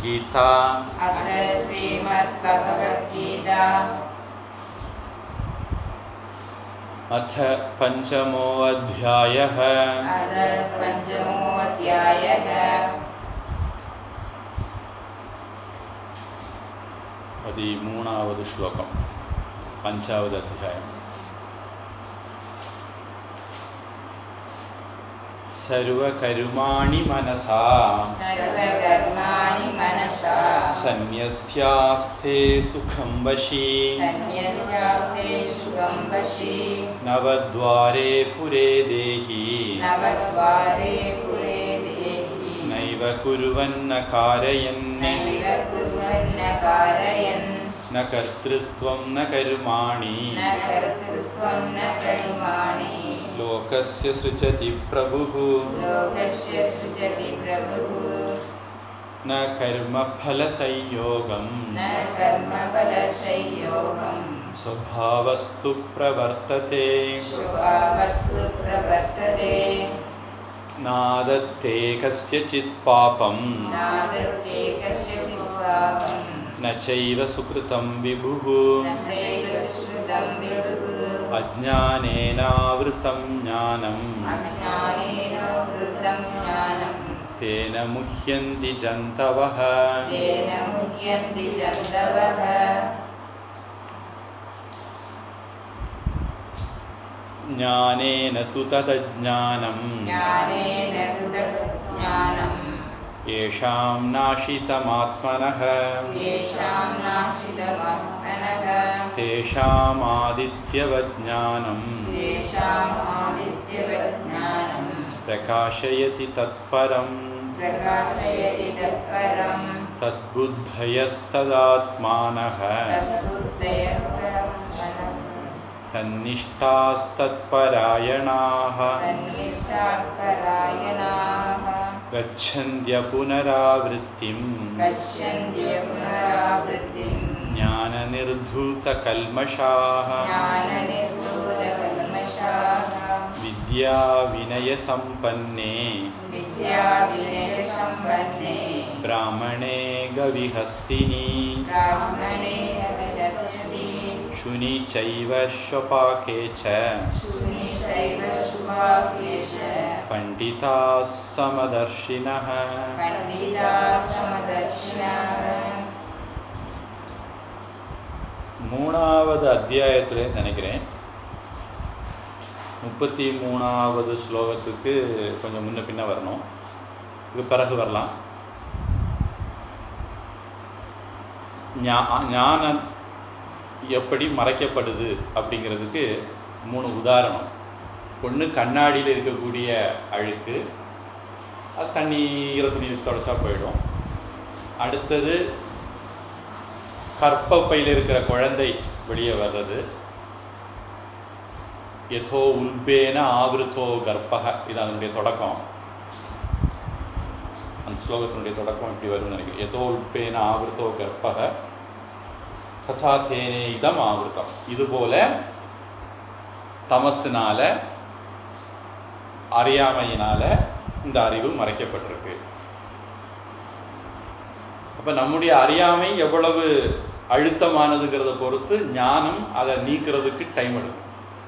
श्रीमद्भगवद्गीता अथ श्रीमद्भगवद्गीता अथ पञ्चमोऽध्यायः अथ पञ्चमोऽध्यायः पदिमूणावद् श्लोकं पञ्चावद् अध्यायम् सर्वकर्माणि मनसा सर्वकर्माणि मनसा सन्न्यस्यास्ते सुखं वशी सन्न्यस्यास्ते सुखं वशी नवद्वारे पुरे देहि नवद्वारे पुरे देहि नैव कुर्वन्न कारयन् नैव कुर्वन्न कारयन् न कर्तृत्वं न कर्माणि न कर्तृत्वं न कर्माणि लोकस्य सृजति प्रभुः लोकस्य सृजति प्रभुः न कर्मफलसंयोगं न कर्मफलसंयोगम् स्वभावस्तु प्रवर्तते शुभावस्तु प्रवर्तते नादत्ते कस्यचित् पापं नादत्ते कस्यचित् पापम् न चैव सुकृतं विभुः न चैव सुकृतं विदुः अज्ञानेनावृतं ज्ञानम् अज्ञानेन वृतं ज्ञानं तेन मुह्यन्ति जन्तवः तेन मुह्यन्ति जन्तवः ज्ञानेन तु तदज्ञानम् ज्ञानेन तु तत् ज्ञानम् येषां नाशितमात्मनः येषां नाशितमात्मनः तेषामादित्यवज्ञानम् तेषाम् आदित्यवज्ञानम् प्रकाशयति तत्परम् प्रकाशयति तत्परम् तद्बुद्धयस्तदात्मानः तद्बुद्धयस्तरम् तन्निष्ठास्तत्परायणाः सन्निष्ठात्परायणाः गच्छन्त्य पुनरावृत्तिम् गच्छन्त्य पुनरावृत्तिम् ज्ञाननिर्धूतकल्मषाः ज्ञाननिर्भूतकल्मषाः विद्याविनयसम्पन्ने विद्याविनयसम्पन्ने ब्राह्मणे गविहस्तिनि ब्राह्मणे अविदस्यति शुनि चैव श्वपाके च शून्यशैव शुभाकेश पण्डिताः समदर्शिनः पण्डिता समदर्शिनः மூணாவது அத்தியாயத்தில் நினைக்கிறேன் முப்பத்தி மூணாவது ஸ்லோகத்துக்கு கொஞ்சம் முன்ன பின்ன வரணும் இது பிறகு வரலாம் ஞா- ஞானம் எப்படி மறைக்கப்படுது அப்படிங்கிறதுக்கு மூணு உதாரணம் ஒன்று கண்ணாடியில் இருக்கக்கூடிய அழுக்கு அது தண்ணி ஈர துணி வச்சு தொடச்சா போயிடும் அடுத்தது கற்பப்பையில் இருக்கிற குழந்தை வெளியே வர்றது எதோ உல்பேன ஆவிருத்தோ கர்ப்பக இது அதனுடைய தொடக்கம் அந்த ஸ்லோகத்தினுடைய தொடக்கம் இப்படி வரும்னு நினைக்கிறேன் எதோ உல்பேன ஆவிருத்தோ கர்ப்பக ததா தேனே இதம் ஆவிருத்தம் இதுபோல தமசுனால அறியாமையினால இந்த அறிவு மறைக்கப்பட்டிருக்கு அப்ப நம்முடைய அறியாமை எவ்வளவு அழுத்தமானதுங்கிறத பொறுத்து ஞானம் அதை நீக்கிறதுக்கு டைம் எடுக்கும்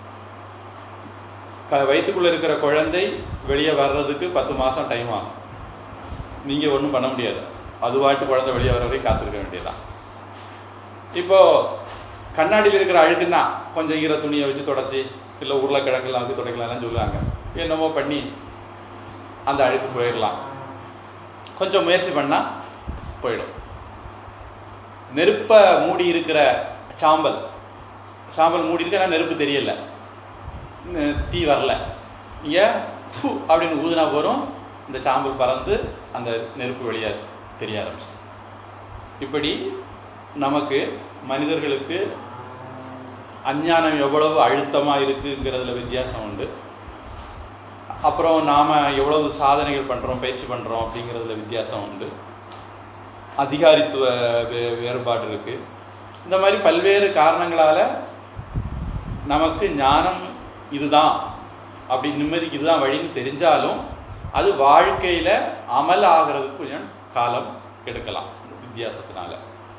க வயிற்றுக்குள்ள இருக்கிற குழந்தை வெளியே வர்றதுக்கு பத்து மாசம் டைம் ஆகும் நீங்க ஒன்றும் பண்ண முடியாது அதுவாட்டு குழந்தை வெளியே வர வரைக்கும் காத்திருக்க வேண்டியதுதான் இப்போ கண்ணாடியில் இருக்கிற அழுக்குன்னா கொஞ்சம் ஈர துணியை வச்சு தொடச்சி இல்லை உருளைக்கிழங்குலாம் வச்சு துடைக்கலாம்னு சொல்லுவாங்க என்னமோ பண்ணி அந்த அழுக்கு போயிடலாம் கொஞ்சம் முயற்சி பண்ணால் போயிடும் நெருப்பை மூடி இருக்கிற சாம்பல் சாம்பல் மூடி இருக்க ஆனால் நெருப்பு தெரியல நெ- தீ வரல இங்கே ஃபு அப்படின்னு ஊதுனா போகிறோம் இந்த சாம்பல் பறந்து அந்த நெருப்பு வெளியே தெரிய ஆரம்பிச்சு இப்படி நமக்கு மனிதர்களுக்கு அஞ்ஞானம் எவ்வளவு அழுத்தமாக இருக்குங்கிறதுல வித்தியாசம் உண்டு அப்புறம் நாம் எவ்வளவு சாதனைகள் பண்ணுறோம் பயிற்சி பண்ணுறோம் அப்படிங்கிறதுல வித்தியாசம் உண்டு அதிகாரித்துவ வே வேறுபாடு இருக்குது இந்த மாதிரி பல்வேறு காரணங்களால் நமக்கு ஞானம் இதுதான் அப்படி நிம்மதிக்கு இதுதான் வழின்னு தெரிஞ்சாலும் அது வாழ்க்கையில் அமல் ஆகிறதுக்கு கொஞ்சம் காலம் எடுக்கலாம் வித்தியாசத்தினால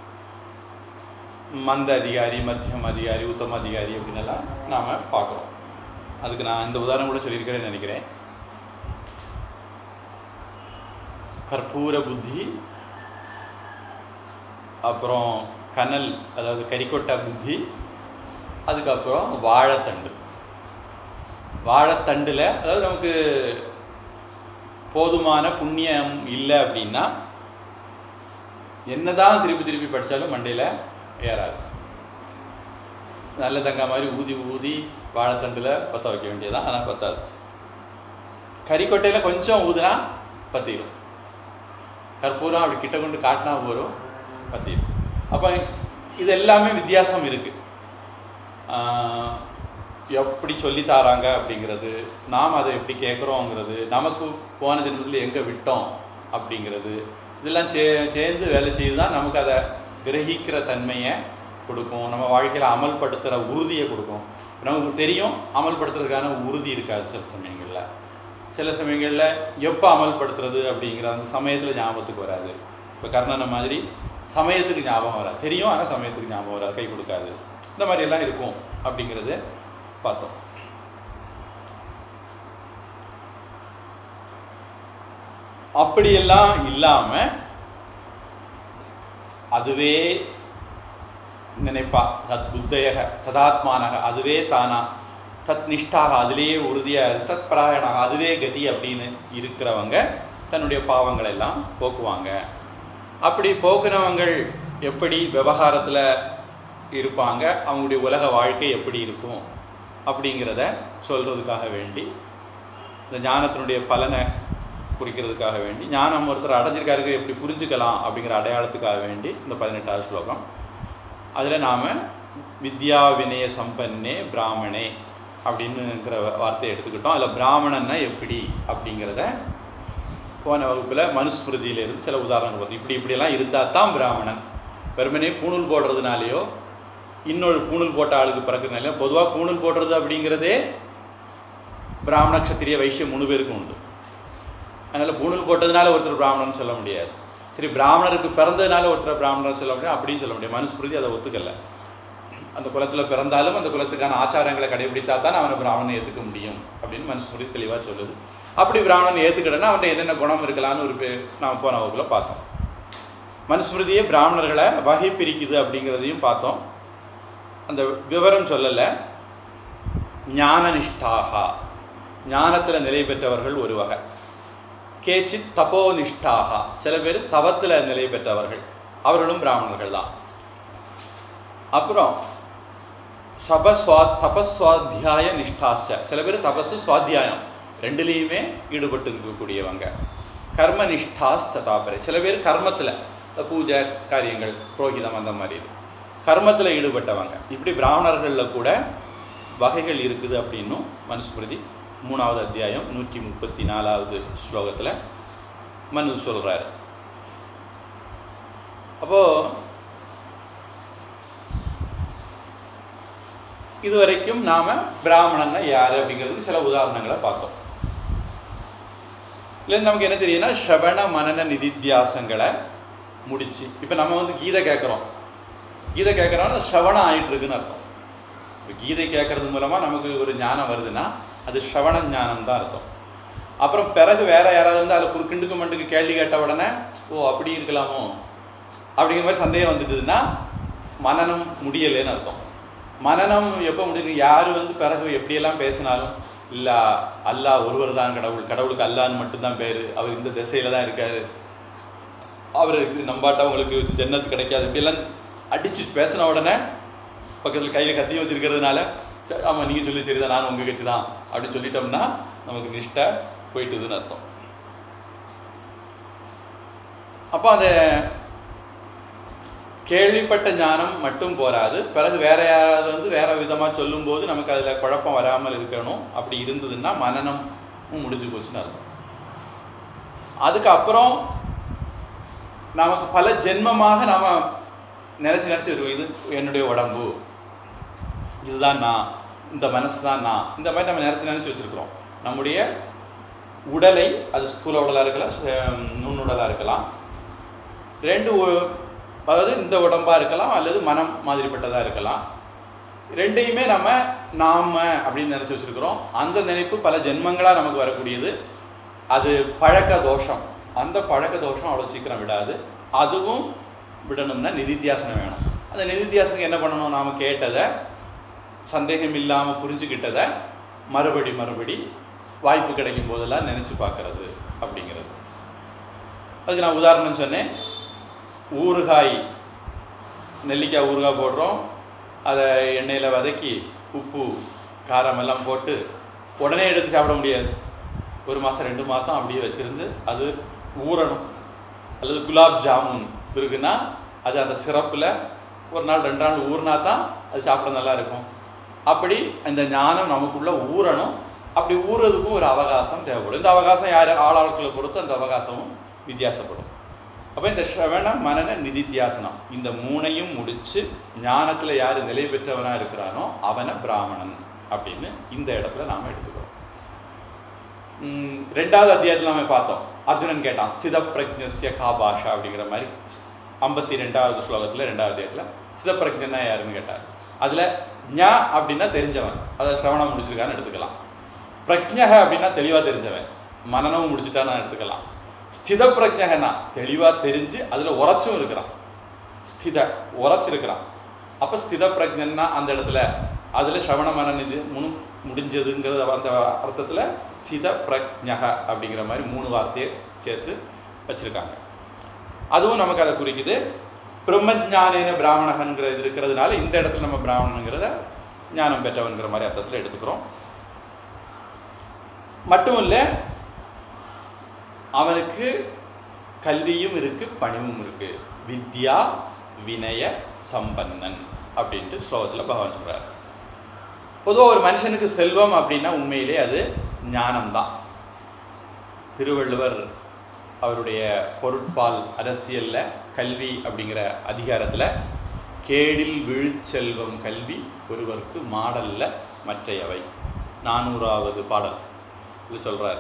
மந்த அதிகாரி மத்தியம் அதிகாரி உத்தம அதிகாரி அப்படின்னு எல்லாம் நாம பார்க்குறோம் அதுக்கு நான் இந்த உதாரணம் கூட சொல்லியிருக்கிறேன்னு நினைக்கிறேன் கற்பூர புத்தி அப்புறம் கனல் அதாவது கரிக்கொட்டை புத்தி அதுக்கப்புறம் வாழைத்தண்டு வாழைத்தண்டில் அதாவது நமக்கு போதுமான புண்ணியம் இல்லை அப்படின்னா என்னதான் திருப்பி திருப்பி படித்தாலும் மண்டையில் ஏறாது நல்ல தங்கா மாதிரி ஊதி ஊதி வாழைத்தண்டில் பற்ற வைக்க வேண்டியதான் ஆனால் பத்தாது கறிக்கொட்டையில் கொஞ்சம் ஊதுனா பற்றிடும் கற்பூரம் அப்படி கிட்ட கொண்டு காட்டினா போகிறோம் பற்றிடும் அப்போ இது எல்லாமே வித்தியாசம் இருக்குது எப்படி சொல்லி தாராங்க அப்படிங்கிறது நாம் அதை எப்படி கேட்குறோங்கிறது நமக்கு போன தினத்தில் எங்கே விட்டோம் அப்படிங்கிறது இதெல்லாம் சே சேர்ந்து வேலை செய்து தான் நமக்கு அதை கிரகிக்கிற தன்மையை கொடுக்கும் நம்ம வாழ்க்கையில் அமல்படுத்துகிற உறுதியை கொடுக்கும் நமக்கு தெரியும் அமல்படுத்துறதுக்கான உறுதி இருக்காது சில சமயங்களில் சில சமயங்களில் எப்போ அமல்படுத்துறது அப்படிங்கிற அந்த சமயத்தில் ஞாபகத்துக்கு வராது இப்போ கர்ணனை மாதிரி சமயத்துக்கு ஞாபகம் வராது தெரியும் ஆனால் சமயத்துக்கு ஞாபகம் வராது கை கொடுக்காது இந்த மாதிரி எல்லாம் இருக்கும் அப்படிங்கிறது பார்த்தோம் அப்படியெல்லாம் இல்லாம அதுவே நினைப்பா தத் புத்தயக ததாத்மானக அதுவே தானா தத் நிஷ்டாக அதிலேயே உறுதியாக தத் பராயணாக அதுவே கதி அப்படின்னு இருக்கிறவங்க தன்னுடைய பாவங்களை எல்லாம் போக்குவாங்க அப்படி போக்குனவங்கள் எப்படி விவகாரத்தில் இருப்பாங்க அவங்களுடைய உலக வாழ்க்கை எப்படி இருக்கும் அப்படிங்கிறத சொல்கிறதுக்காக வேண்டி இந்த ஞானத்தினுடைய பலனை குறிக்கிறதுக்காக வேண்டி ஞானம் ஒருத்தர் அடைஞ்சிருக்காருக்கு எப்படி புரிஞ்சுக்கலாம் அப்படிங்கிற அடையாளத்துக்காக வேண்டி இந்த பதினெட்டாவது ஸ்லோகம் அதில் நாம் வித்யா வினய சம்பன்னே பிராமணே அப்படின்னுங்கிற வார்த்தையை எடுத்துக்கிட்டோம் அதில் பிராமணன்னா எப்படி அப்படிங்கிறத போன வகுப்பில் மனுஸ்மிருதியிலிருந்து சில உதாரணங்கள் பார்த்தோம் இப்படி இப்படியெல்லாம் இருந்தால் தான் பிராமணன் வெறுமனே பூணூல் போடுறதுனாலையோ இன்னொரு பூணூல் போட்ட ஆளுக்கு பிறக்கிறதுனால பொதுவாக பூணூல் போடுறது அப்படிங்கிறதே பிராமண கஷத்திரிய வைசியம் மூணு பேருக்கும் உண்டு அதனால் பூணூல் போட்டதுனால ஒருத்தர் பிராமணன் சொல்ல முடியாது சரி பிராமணருக்கு பிறந்ததுனால ஒருத்தர் பிராமணன் சொல்ல முடியாது அப்படின்னு சொல்ல முடியாது மனுஸ்மிருதி அதை ஒத்துக்கல அந்த குலத்தில் பிறந்தாலும் அந்த குலத்துக்கான ஆச்சாரங்களை கடைபிடித்தா தான் அவனை பிராமணனை ஏற்றுக்க முடியும் அப்படின்னு மனுஸ்மிருதி தெளிவாக சொல்லுது அப்படி பிராமணன் ஏற்றுக்கிட்டனா அவன்கிட்ட என்னென்ன குணம் இருக்கலாம்னு ஒரு பேர் நாம் போன வகுப்பில் பார்த்தோம் மனுஸ்மிருதியே பிராமணர்களை வகை பிரிக்குது அப்படிங்கிறதையும் பார்த்தோம் அந்த விவரம் சொல்லலை ஞான நிஷ்டாகா ஞானத்தில் நிலை பெற்றவர்கள் ஒரு வகை கேச்சித் தபோ நிஷ்டாகா சில பேர் தவத்தில் நிலை பெற்றவர்கள் அவர்களும் பிராமணர்கள் தான் அப்புறம் சபஸ்வா தபஸ்வாத்தியாய நிஷ்டாச சில பேர் தபசு சுவாத்தியாயம் ரெண்டுலேயுமே ஈடுபட்டு இருக்கக்கூடியவங்க கர்ம நிஷ்டாஸ் ததாபரை சில பேர் கர்மத்தில் பூஜை காரியங்கள் புரோகிதம் அந்த மாதிரி கர்மத்தில் ஈடுபட்டவங்க இப்படி பிராமணர்களில் கூட வகைகள் இருக்குது அப்படின்னும் மனுஸ்மிருதி மூணாவது அத்தியாயம் நூற்றி முப்பத்தி நாலாவது ஸ்லோகத்தில் மனு சொல்கிறாரு அப்போது இதுவரைக்கும் நாம் பிராமணன்னா யார் அப்படிங்கிறதுக்கு சில உதாரணங்களை பார்த்தோம் இல்லை நமக்கு என்ன தெரியும்னா ஸ்ரவண மனன நிதித்தியாசங்களை முடிச்சு இப்போ நம்ம வந்து கீதை கேட்குறோம் கீதை கேட்குறோம்னா ஸ்ரவணம் ஆயிட்டு இருக்குன்னு அர்த்தம் இப்போ கீதை கேட்கறது மூலமாக நமக்கு ஒரு ஞானம் வருதுன்னா அது ஸ்ரவண ஞானம் தான் அர்த்தம் அப்புறம் பிறகு வேற யாராவது வந்து அதில் குறுக்கிண்டுக்கு மண்டுக்கு கேள்வி கேட்ட உடனே ஓ அப்படி இருக்கலாமோ அப்படிங்கிற மாதிரி சந்தேகம் வந்துட்டுதுன்னா மனநம் முடியலைன்னு அர்த்தம் மனநம் எப்போ முடியும் யார் வந்து பிறகு எப்படியெல்லாம் பேசினாலும் இல்லை அல்லாஹ் ஒருவர் தான் கடவுள் கடவுளுக்கு அல்லான்னு மட்டும்தான் பேர் அவர் இந்த திசையில தான் இருக்காரு அவருக்கு நம்பாட்டா உங்களுக்கு ஜன்னத்து கிடைக்காது இப்படியெல்லாம் அடிச்சு பேசின உடனே பக்கத்தில் கையில் கத்தியும் வச்சிருக்கிறதுனால சரி ஆமாம் நீங்கள் சொல்லி சரிதான் நான் உங்கள் கட்சி தான் அப்படின்னு சொல்லிட்டோம்னா நமக்கு நிஷ்டை போயிட்டுதுன்னு அர்த்தம் அப்போ அந்த கேள்விப்பட்ட ஞானம் மட்டும் போராது பிறகு வேற யாராவது வந்து வேற விதமாக சொல்லும்போது நமக்கு அதில் குழப்பம் வராமல் இருக்கணும் அப்படி இருந்ததுன்னா மனநமும் முடிஞ்சு போச்சுன்னு அர்த்தம் அதுக்கப்புறம் நமக்கு பல ஜென்மமாக நாம நினைச்சு நினைச்சு இருக்கோம் இது என்னுடைய உடம்பு இதுதான் நான் இந்த மனசு தான் நான் இந்த மாதிரி நம்ம நினைச்சு நினைச்சு வச்சிருக்கிறோம் நம்முடைய உடலை அது ஸ்தூல உடலாக இருக்கலாம் ச- நுண்ணுடலாக இருக்கலாம் ரெண்டு ஒ- அதாவது இந்த உடம்பா இருக்கலாம் அல்லது மனம் மாதிரிப்பட்டதா இருக்கலாம் ரெண்டையுமே நம்ம நாம அப்படின்னு நினைச்சு வச்சிருக்கிறோம் அந்த நினைப்பு பல ஜென்மங்களா நமக்கு வரக்கூடியது அது பழக்க தோஷம் அந்த பழக்க தோஷம் அவ்வளோ சீக்கிரம் விடாது அதுவும் விடணும்னா நிதித்தியாசனம் வேணும் அந்த நிதித்தியாசனம் என்ன பண்ணணும் நாம கேட்டதை சந்தேகம் இல்லாம புரிஞ்சுக்கிட்டதை மறுபடி மறுபடி வாய்ப்பு கிடைக்கும் போதெல்லாம் நினைச்சு பார்க்கறது அப்படிங்கிறது அதுக்கு நான் உதாரணம் சொன்னேன் ஊறுகாய் நெல்லிக்காய் ஊறுகாய் போடுறோம் அதை எண்ணெயில் வதக்கி உப்பு காரம் எல்லாம் போட்டு உடனே எடுத்து சாப்பிட முடியாது ஒரு மாதம் ரெண்டு மாதம் அப்படியே வச்சிருந்து அது ஊறணும் அல்லது குலாப் ஜாமுன் இருக்குன்னா அது அந்த சிறப்பில் ஒரு நாள் ரெண்டு நாள் ஊறினா தான் அது சாப்பிட நல்லா இருக்கும் அப்படி அந்த ஞானம் நமக்குள்ள ஊறணும் அப்படி ஊறுறதுக்கும் ஒரு அவகாசம் தேவைப்படும் இந்த அவகாசம் யார் ஆளாட்களை பொறுத்து அந்த அவகாசமும் வித்தியாசப்படும் அப்போ இந்த ஸ்ரவண மனன நிதித்தியாசனம் இந்த மூணையும் முடிச்சு ஞானத்துல யார் நிலை பெற்றவனா இருக்கிறானோ அவனை பிராமணன் அப்படின்னு இந்த இடத்துல நாம எடுத்துக்கிறோம் உம் ரெண்டாவது அத்தியாயத்துல நாம பார்த்தோம் அர்ஜுனன் கேட்டான் ஸ்தித பிரஜ்ஞஸ்ய கா பாஷா அப்படிங்கிற மாதிரி ஐம்பத்தி ரெண்டாவது ஸ்லோகத்துல ரெண்டாவது அத்தியாயத்துல ஸ்தித பிரஜ்ஞனா யாருன்னு கேட்டார் அதுல ஞா அப்படின்னா தெரிஞ்சவன் அதை சிரவணம் முடிச்சிருக்கான்னு எடுத்துக்கலாம் பிரஜ்ஞக அப்படின்னா தெளிவா தெரிஞ்சவன் மனநமும் முடிச்சுட்டான்னு எடுத்துக்கலாம் ஸ்தித பிரஜகனா தெளிவா தெரிஞ்சு அதுல உரைச்சும் இருக்கிறான் ஸ்தித உரைச்சிருக்கிறான் அப்ப ஸ்தித பிரஜன்னா அந்த இடத்துல அதுல சிரவண மனன் இது முனு முடிஞ்சதுங்கிறது அந்த அர்த்தத்துல சித பிரஜக அப்படிங்கிற மாதிரி மூணு வார்த்தையை சேர்த்து வச்சிருக்காங்க அதுவும் நமக்கு அதை குறிக்குது பிரம்மஜானேன பிராமணகன்கிற இது இருக்கிறதுனால இந்த இடத்துல நம்ம பிராமணங்கிறத ஞானம் பெற்றவன்கிற மாதிரி அர்த்தத்துல எடுத்துக்கிறோம் மட்டும் இல்லை அவனுக்கு கல்வியும் இருக்கு பணிவும் இருக்கு வித்யா வினய சம்பன்னன் அப்படின்ட்டு ஸ்லோகத்தில் பகவான் சொல்றாரு பொதுவாக ஒரு மனுஷனுக்கு செல்வம் அப்படின்னா உண்மையிலே அது ஞானம்தான் திருவள்ளுவர் அவருடைய பொருட்பால் அரசியல்ல கல்வி அப்படிங்கிற அதிகாரத்துல கேடில் விழுச்செல்வம் கல்வி ஒருவருக்கு மாடல்ல மற்றையவை நானூறாவது பாடல் இது சொல்றார்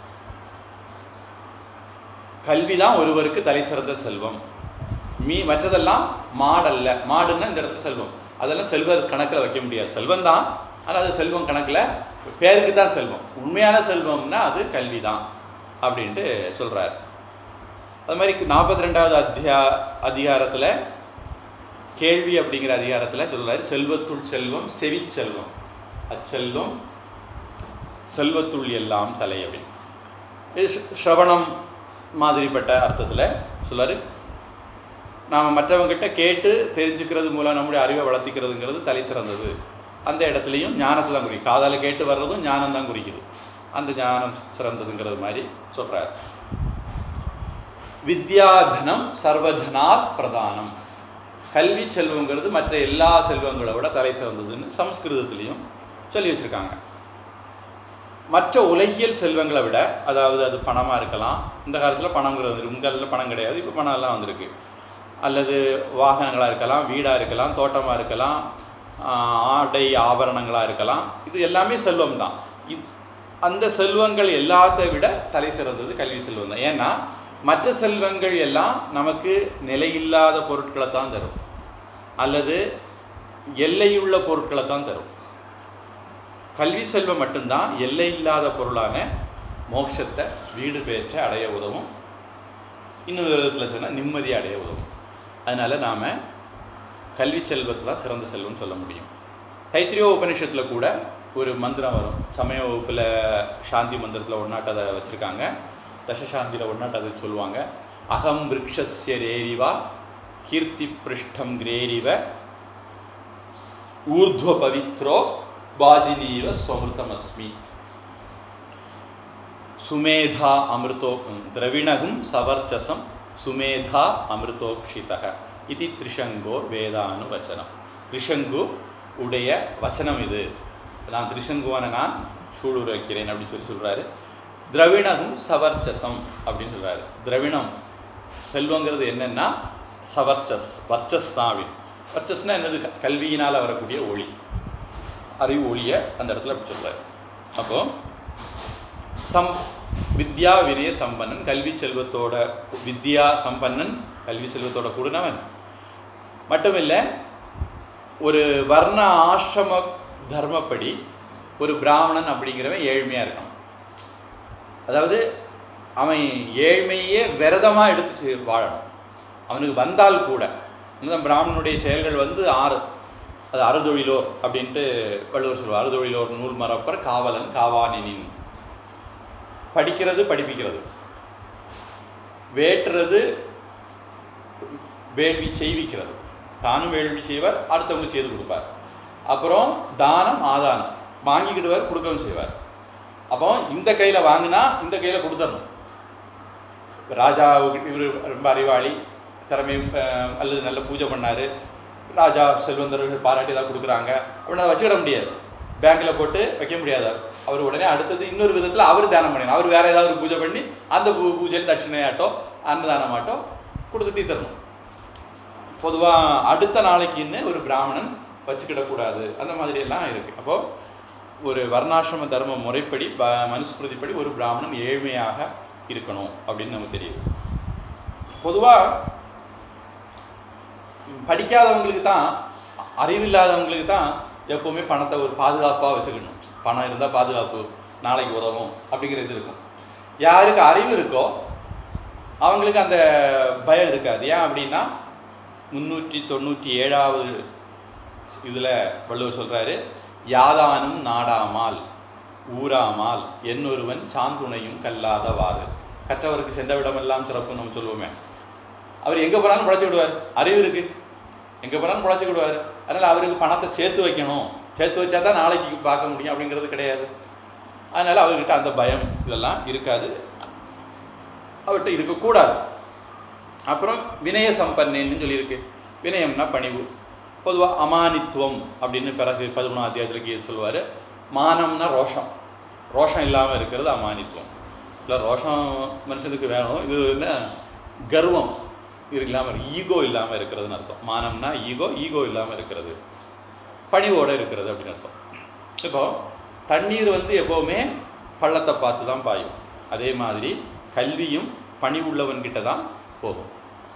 கல்விதான் ஒருவருக்கு தலை சிறந்த செல்வம் மீ மற்றதெல்லாம் மாடல்ல மாடுன்னா இந்த இடத்துல செல்வம் அதெல்லாம் செல்வ கணக்கில் வைக்க முடியாது செல்வம் தான் ஆனால் அது செல்வம் கணக்கில் பேருக்கு தான் செல்வம் உண்மையான செல்வம்னா அது கல்வி தான் அப்படின்ட்டு சொல்றார் அது மாதிரி நாற்பத்தி ரெண்டாவது அத்தியா அதிகாரத்தில் கேள்வி அப்படிங்கிற அதிகாரத்தில் சொல்றாரு செல்வத்துள் செல்வம் செவிச்செல்வம் அச்செல்வம் செல்வத்துள் எல்லாம் தலை அப்படின்னு இது ஸ்- ஸ்ரவணம் மாதிரிப்பட்ட அர்த்தத்தில் சொல்றாரு நாம் மற்றவங்ககிட்ட கேட்டு தெரிஞ்சுக்கிறது மூலம் நம்முடைய அறிவை வளர்த்திக்கிறதுங்கிறது தலை சிறந்தது அந்த இடத்துலையும் ஞானத்தை தான் குறிக்கும் காதால கேட்டு வர்றதும் ஞானம் தான் குறிக்குது அந்த ஞானம் சிறந்ததுங்கிறது மாதிரி சொல்றார் வித்யாதனம் சர்வதனாத் பிரதானம் கல்வி செல்வங்கிறது மற்ற எல்லா செல்வங்களை விட தலை சிறந்ததுன்னு சம்ஸ்கிருதத்திலையும் சொல்லி வச்சிருக்காங்க மற்ற உலகியல் செல்வங்களை விட அதாவது அது பணமாக இருக்கலாம் இந்த காலத்தில் பணங்கிறது வந்து இந்த காலத்தில் பணம் கிடையாது இப்போ பணம் எல்லாம் வந்திருக்கு அல்லது வாகனங்களாக இருக்கலாம் வீடாக இருக்கலாம் தோட்டமாக இருக்கலாம் ஆஹ் ஆடை ஆபரணங்களாக இருக்கலாம் இது எல்லாமே செல்வம் தான் இத்- அந்த செல்வங்கள் எல்லாத்தை விட தலை சிறந்தது கல்வி செல்வம் தான் ஏன்னா மற்ற செல்வங்கள் எல்லாம் நமக்கு நிலையில்லாத பொருட்களை தான் தரும் அல்லது எல்லையுள்ள பொருட்களை தான் தரும் கல்வி செல்வம் மட்டும்தான் எல்லை இல்லாத பொருளான மோட்சத்தை வீடு பேற்ற அடைய உதவும் இன்னொரு விதத்தில் சொன்னால் நிம்மதியை அடைய உதவும் அதனால நாம கல்வி செல்வத்தை தான் சிறந்த செல்வம்னு சொல்ல முடியும் தைத்திரியோ உபனிஷத்தில் கூட ஒரு மந்திரம் வரும் சமய வகுப்பில் சாந்தி மந்திரத்தில் ஒன்னாட்டு அதை வச்சுருக்காங்க தசசாந்தியில் ஒன்னாட்டு அதை சொல்லுவாங்க அகம் விரக்ஷஸ்ய ரேரிவா கீர்த்தி பிருஷ்டம் கிரேரிவ ஊர்ಧ್ವ பவித்ரோ பாஜினீவ ஸ்வமிருதமஸ்மி சுமேதா அமிர்தோ திரவிணகும் சவர்ச்சசம் சுமேதா அமிர்தோக்ஷிதக இது திரிசங்கோ வேதானு வச்சனம் திரிசங்கு உடைய வசனம் இது நான் திரிசங்குவான நான் சூடுற வைக்கிறேன் அப்படின்னு சொல்லி சொல்றாரு திரவிணகும் சவர்ச்சசம் அப்படின்னு சொல்றாரு திரவிணம் செல்வங்கிறது என்னன்னா சவர்ச்சஸ் வர்ச்சஸ் தான் அப்படின்னு வர்ச்சஸ்னா என்னது க- கல்வியினால வரக்கூடிய ஒளி அறிவு ஒளியை அந்த இடத்துல அப்படி சொல்றாரு அப்போ சம் வித்யா வினய சம்பன்னன் கல்வி செல்வத்தோட வித்யா சம்பன்னன் கல்வி செல்வத்தோட கூடினவன் மட்டும் இல்லை ஒரு வர்ண ஆசிரம தர்மப்படி ஒரு பிராமணன் அப்படிங்கிறவன் ஏழ்மையாக இருக்கணும் அதாவது அவன் ஏழ்மையே விரதமாக எடுத்து செய்- வாழணும் அவனுக்கு வந்தால் கூட இந்த பிராமணனுடைய செயல்கள் வந்து ஆறு அது அறுதொழிலோர் அப்படின்ட்டு வள்ளுவர் சொல்லுவார் அறுதொழிலோர் நூல் மறப்பர் காவலன் காவானினின் படிக்கிறது படிப்பிக்கிறது வேற்றுறது வேள்வி செய்விக்கிறது தானும் வேள்வி செய்வார் அடுத்தவங்களுக்கு செய்து கொடுப்பார் அப்புறம் தானம் ஆதானம் வாங்கிக்கிடுவார் கொடுக்கவும் செய்வார் அப்போ இந்த கையில் வாங்கினா இந்த கையில் கொடுத்துடணும் இப்ப ராஜா இவர் ரொம்ப அறிவாளி திறமை அஹ், அல்லது நல்ல பூஜை பண்ணாரு ராஜா செல்வந்தர்கள் பாராட்டி ஏதாவது கொடுக்குறாங்க அப்படின்னு அதை வச்சுக்கிட முடியாது பேங்க்ல போட்டு வைக்க முடியாது அவர் உடனே அடுத்தது இன்னொரு விதத்தில் அவர் தானம் பண்ணணும் அவர் வேற ஏதாவது ஒரு பூஜை பண்ணி அந்த பூ பூஜையில் தட்சிணையாட்டோ அன்னதானமாட்டோ கொடுத்து தீர்த்தரணும் பொதுவாக அடுத்த நாளைக்குன்னு ஒரு பிராமணன் வச்சுக்கிடக்கூடாது அந்த மாதிரி எல்லாம் இருக்கு அப்போ ஒரு வர்ணாசிரம தர்ம முறைப்படி ப- மனுஸ்மிருதிப்படி ஒரு பிராமணன் ஏழ்மையாக இருக்கணும் அப்படின்னு நமக்கு தெரியுது பொதுவாக படிக்காதவங்களுக்கு தான் அறிவில்லாதவங்களுக்கு தான் எப்பவுமே பணத்தை ஒரு பாதுகாப்பாக வச்சுக்கணும் பணம் இருந்தால் பாதுகாப்பு நாளைக்கு உதவும் அப்படிங்கிற இது இருக்கும் யாருக்கு அறிவு இருக்கோ அவங்களுக்கு அந்த பயம் இருக்காது ஏன் அப்படின்னா முன்னூற்றி தொண்ணூற்றி ஏழாவது இதில் வள்ளுவர் சொல்றாரு யாதானும் நாடாமால் ஊராமால் என்னொருவன் சாந்துணையும் கல்லாதவாறு கற்றவருக்கு சென்ற விடமெல்லாம் சிறப்பு நம்ம சொல்லுவோமே அவர் எங்கே போனாலும் பிழைச்சி விடுவார் அறிவு இருக்கு எங்கே போனாலும் பிழைச்சி விடுவார் அதனால் அவருக்கு பணத்தை சேர்த்து வைக்கணும் சேர்த்து வச்சா தான் நாளைக்கு பார்க்க முடியும் அப்படிங்கிறது கிடையாது அதனால் அவர்கிட்ட அந்த பயம் இதெல்லாம் இருக்காது அவர்கிட்ட இருக்கக்கூடாது அப்புறம் வினய சம்பன்னேன்னு சொல்லியிருக்கு வினயம்னா பணிவு பொதுவாக அமானித்துவம் அப்படின்னு பிறகு பதிமூணாம் அத்தியாயத்தில் கீதை சொல்லுவார் மானம்னா ரோஷம் ரோஷம் இல்லாமல் இருக்கிறது அமானித்துவம் இல்லை ரோஷம் மனுஷனுக்கு வேணும் இது என்ன கர்வம் இது இல்லாமல் ஈகோ இல்லாமல் இருக்கிறதுன்னு அர்த்தம் மானம்னா ஈகோ ஈகோ இல்லாமல் இருக்கிறது பணிவோட இருக்கிறது அப்படின்னு அர்த்தம் இப்போ தண்ணீர் வந்து எப்போவுமே பள்ளத்தை பார்த்து தான் பாயும் அதே மாதிரி கல்வியும் பணிவுள்ளவன்கிட்ட தான் போகும்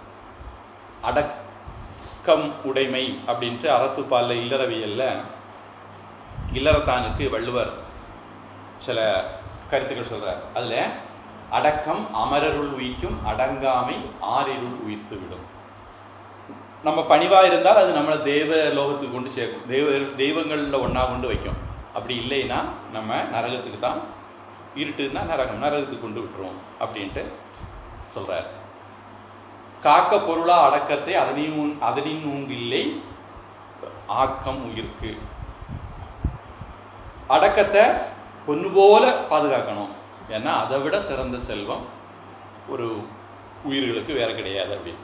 அடக்கம் உடைமை அப்படின்ட்டு அறத்துப்பால்ல இல்லறவியல்ல இல்லறத்தானுக்கு வள்ளுவர் சில கருத்துக்கள் சொல்றார் அதுல அடக்கம் அமரருள் உயிக்கும் அடங்காமை ஆறிருள் உயிர்த்து விடும் நம்ம பணிவா இருந்தால் அது நம்மளை தெய்வ லோகத்துக்கு கொண்டு சேர்க்கும் தெய்வ தெய்வங்களில் ஒண்ணா கொண்டு வைக்கும் அப்படி இல்லைன்னா நம்ம நரகத்துக்கு தான் இருட்டுன்னா நரகம் நரகத்துக்கு கொண்டு விட்டுருவோம் அப்படின்ட்டு சொல்றார் காக்க பொருளா அடக்கத்தை அதனின் அதனின் இல்லை ஆக்கம் உயிர்க்கு அடக்கத்தை பொண்ணு போல பாதுகாக்கணும் ஏன்னா அதை விட சிறந்த செல்வம் ஒரு உயிர்களுக்கு வேற கிடையாது அப்படின்னு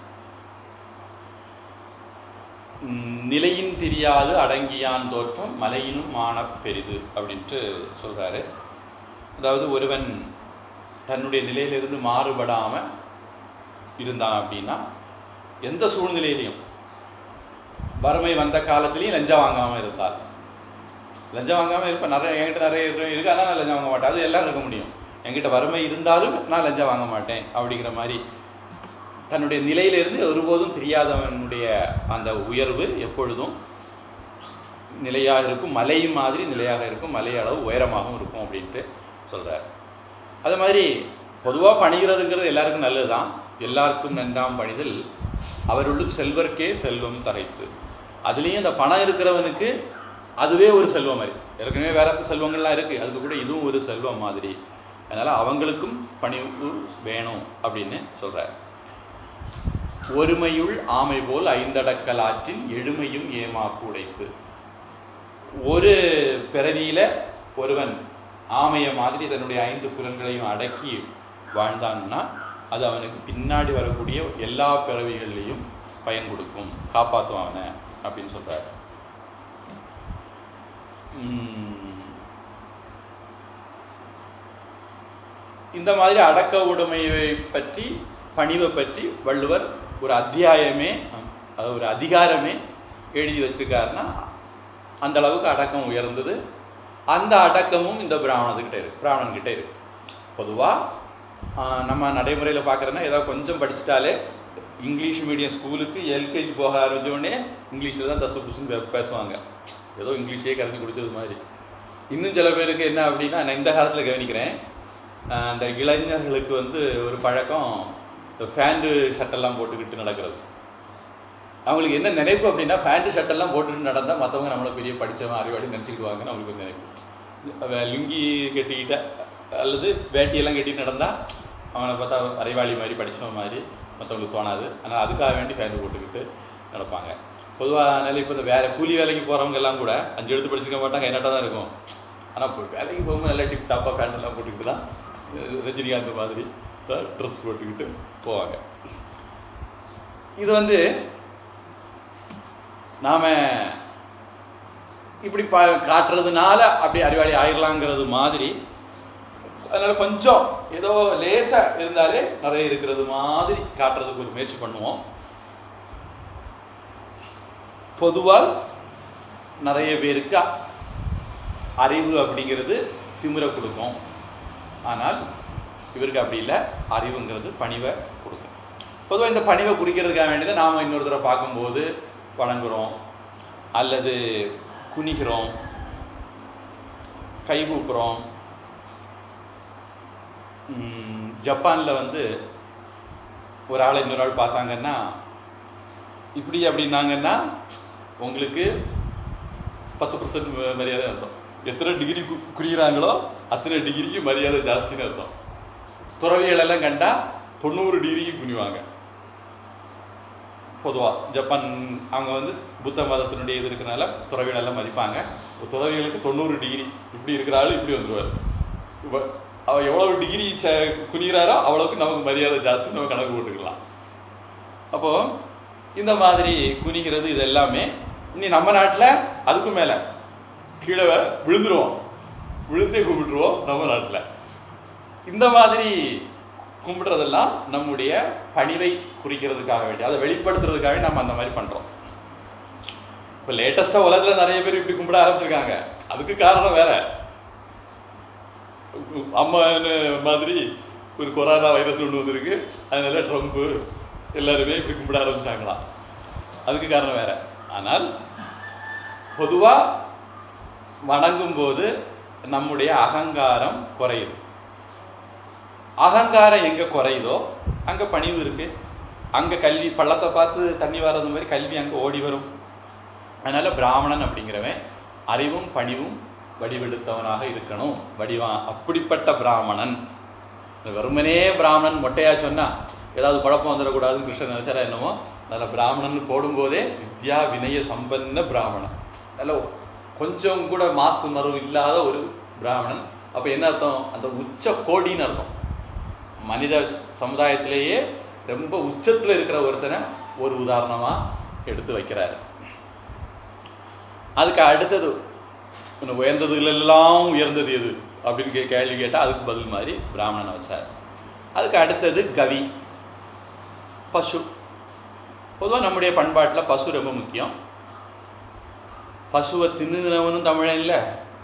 உம், நிலையின் தெரியாது அடங்கியான் தோற்றம் மலையினும் மானப் பெரிது அப்படின்ட்டு சொல்றாரு அதாவது ஒருவன் தன்னுடைய நிலையிலிருந்து மாறுபடாம இருந்தான் அப்படின்னா எந்த சூழ்நிலையிலையும் வறுமை வந்த காலத்திலையும் லஞ்சம் வாங்காம இருந்தால் லஞ்சம் வாங்காம இருப்பேன் நிறைய என்கிட்ட நிறைய இருக்கு இருக்கு ஆனால் நான் லஞ்சம் வாங்க மாட்டேன் அது எல்லாம் இருக்க முடியும் என்கிட்ட வறுமை இருந்தாலும் நான் லஞ்சம் வாங்க மாட்டேன் அப்படிங்கிற மாதிரி தன்னுடைய நிலையிலிருந்து ஒருபோதும் தெரியாதவனுடைய அந்த உயர்வு எப்பொழுதும் நிலையாக இருக்கும் மலை மாதிரி நிலையாக இருக்கும் மலை அளவு உயரமாகவும் இருக்கும் அப்படின்ட்டு சொல்றார் அது மாதிரி பொதுவாக பணிகிறதுங்கிறது எல்லாருக்கும் நல்லது தான் எல்லாருக்கும் நன்றாம் பணிதல் அவருள்ளும் செல்வர்க்கே செல்வம் தகைத்து அதுலேயும் இந்த பணம் இருக்கிறவனுக்கு அதுவே ஒரு செல்வம் மாதிரி ஏற்கனவே வேற செல்வங்கள்லாம் இருக்கு அதுக்கு கூட இதுவும் ஒரு செல்வம் மாதிரி அதனால அவங்களுக்கும் பணிவு வேணும் அப்படின்னு சொல்றார் ஒருமையுள் ஆமை போல் ஐந்தடக்கலாற்றில் எழுமையும் ஏமாப்பு உடைப்பு ஒரு பிறவியில ஒருவன் ஆமைய மாதிரி தன்னுடைய ஐந்து புலன்களையும் அடக்கி வாழ்ந்தான்னா அது அவனுக்கு பின்னாடி வரக்கூடிய எல்லா பிறவிகள்லையும் பயன் கொடுக்கும் காப்பாற்றும் அவனை அப்படின்னு சொல்றாரு உம், இந்த மாதிரி அடக்க உடைமையை பற்றி பணிவை பற்றி வள்ளுவர் ஒரு அத்தியாயமே அது ஒரு அதிகாரமே எழுதி வச்சிருக்காருன்னா அந்த அளவுக்கு அடக்கம் உயர்ந்தது அந்த அடக்கமும் இந்த பிராமணத்துக்கிட்ட இருக்கு பிராமணன்கிட்ட இருக்கு பொதுவாக நம்ம நடைமுறையில் பார்க்குறோன்னா ஏதோ கொஞ்சம் படிச்சிட்டாலே இங்கிலீஷ் மீடியம் ஸ்கூலுக்கு எல்கேஜி போக ஆரம்பிச்ச உடனே இங்கிலீஷில் தான் தசு புசுன்னு பே- பேசுவாங்க ஏதோ இங்கிலீஷே கரைச்சி குடிச்சது மாதிரி இன்னும் சில பேருக்கு என்ன அப்படின்னா நான் இந்த காலத்தில் கவனிக்கிறேன் ஆஹ் அந்த இளைஞர்களுக்கு வந்து ஒரு பழக்கம் இந்த ஃபேண்டு ஷர்ட்டெல்லாம் போட்டுக்கிட்டு நடக்கிறது அவங்களுக்கு என்ன நினைப்பு அப்படின்னா ஃபேண்டு ஷர்ட்டெல்லாம் போட்டுட்டு நடந்தால் மற்றவங்க நம்மளை பெரிய படித்தவன் அறிவாளி நினச்சிக்கிடுவாங்கன்னு அவங்களுக்கு ஒரு நினைப்பு அவன் லுங்கி கட்டிக்கிட்ட அல்லது வேட்டியெல்லாம் கட்டிட்டு நடந்தால் அவனை பார்த்தா அறிவாளி மாதிரி படித்தவன் மாதிரி மற்றவங்களுக்கு தோணாது ஆனால் அதுக்காக வேண்டி ஃபேண்டு போட்டுக்கிட்டு நடப்பாங்க பொதுவாக அதனால இப்போ இந்த வேலை கூலி வேலைக்கு போகிறவங்க எல்லாம் கூட அஞ்சு எழுத்து படிச்சுக்க மாட்டாங்க என்னட்டா தான் இருக்கும் ஆனால் இப்போ வேலைக்கு போகும்போது நல்லா டிப் டாப்பாக பேண்ட் எல்லாம் போட்டுக்கிட்டு தான் அஹ் ரஜினிகாந்த் மாதிரி ட்ரெஸ் போட்டுக்கிட்டு போவாங்க இது வந்து நாம இப்படி பா காட்டுறதுனால அப்படி அறிவாளி ஆயிடலாங்கிறது மாதிரி அதனால கொஞ்சம் ஏதோ லேசா இருந்தாலே நிறைய இருக்கிறது மாதிரி காட்டுறதுக்கு ஒரு முயற்சி பண்ணுவோம் பொதுவால் நிறைய பேருக்கு அறிவு அப்படிங்கிறது திமிர கொடுக்கும் ஆனால் இவருக்கு அப்படி இல்லை அறிவுங்கிறது பணிவை கொடுக்கும் பொதுவாக இந்த பணிவை குறிக்கிறதுக்காக வேண்டியதை நாம் இன்னொரு தடவை பார்க்கும்போது வணங்குறோம் அல்லது குனிகிறோம் கை கூப்புறோம் ம், ஜப்பான்ல வந்து ஒரு ஆளை இன்னொரு ஆள் பார்த்தாங்கன்னா இப்படி அப்படின்னாங்கன்னா உங்களுக்கு பத்து பர்சன்ட் மரியாதை அர்த்தம் எத்தனை டிகிரி குறிகிறாங்களோ அத்தனை டிகிரிக்கு மரியாதை ஜாஸ்தின்னு அர்த்தம் துறவிகள் எல்லாம் கண்டா தொண்ணூறு டிகிரிக்கு குனிவாங்க பொதுவாக ஜப்பான் அவங்க வந்து புத்த மதத்தினுடைய இது இருக்கனால துறவிகள் எல்லாம் மதிப்பாங்க துறவிகளுக்கு தொண்ணூறு டிகிரி இப்படி இருக்கிற ஆளு இப்படி வந்துருவார் இப்போ அவர் எவ்வளவு டிகிரி ச குனிகிறாரோ அவ்வளவுக்கு நமக்கு மரியாதை ஜாஸ்தி நம்ம கணக்கு போட்டுக்கலாம் அப்போ இந்த மாதிரி குனிகிறது இது எல்லாமே இனி நம்ம நாட்டில் அதுக்கும் மேலே கீழே விழுந்துருவோம் விழுந்தே கும்பிட்டுருவோம் நம்ம நாட்டில் இந்த மாதிரி கும்பிடுறதெல்லாம் நம்முடைய பணிவை குறிக்கிறதுக்காக வேண்டி அதை வெளிப்படுத்துறதுக்காக நம்ம அந்த மாதிரி பண்றோம் இப்போ லேட்டஸ்டா உலகத்துல நிறைய பேர் இப்படி கும்பிட ஆரம்பிச்சிருக்காங்க அதுக்கு காரணம் வேற அம்மா மாதிரி ஒரு கொரோனா வைரஸ் ஒன்று வந்திருக்கு அதனால ட்ரம்ப்பு எல்லாருமே இப்படி கும்பிட ஆரம்பிச்சிட்டாங்களாம் அதுக்கு காரணம் வேற ஆனால் பொதுவா வணங்கும் போது நம்முடைய அகங்காரம் குறையுது அகங்காரம் எங்க குறையுதோ அங்க பணிவு இருக்கு அங்க கல்வி பள்ளத்தை பார்த்து தண்ணி வர்றது மாதிரி கல்வி அங்க ஓடி வரும் அதனால பிராமணன் அப்படிங்கிறவன் அறிவும் பணிவும் வடிவெடுத்தவனாக இருக்கணும் வடிவா அப்படிப்பட்ட பிராமணன் இந்த வெறுமனே பிராமணன் மொட்டையா சொன்னா ஏதாவது குழப்பம் வந்துடக்கூடாதுன்னு கிருஷ்ணன் நினைச்சாரா என்னமோ அதில் பிராமணன் போடும்போதே வித்யா வினய சம்பன்ன பிராமணன் நல்ல கொஞ்சம் கூட மாசு மரம் இல்லாத ஒரு பிராமணன் அப்ப என்ன அர்த்தம் அந்த உச்ச கோடின்னு அர்த்தம் மனித சமுதாயத்திலேயே ரொம்ப உச்சத்துல இருக்கிற ஒருத்தனை ஒரு உதாரணமா எடுத்து வைக்கிறாரு அதுக்கு அடுத்தது இன்னும் உயர்ந்ததுகளெல்லாம் உயர்ந்தது எது அப்படின்னு கே கேள்வி கேட்டால் அதுக்கு பதில் மாதிரி பிராமணனை வச்சார் அதுக்கு அடுத்தது கவி பசு பொதுவாக நம்முடைய பண்பாட்டில் பசு ரொம்ப முக்கியம் பசுவை தின்னுனவனும் தமிழன் இல்லை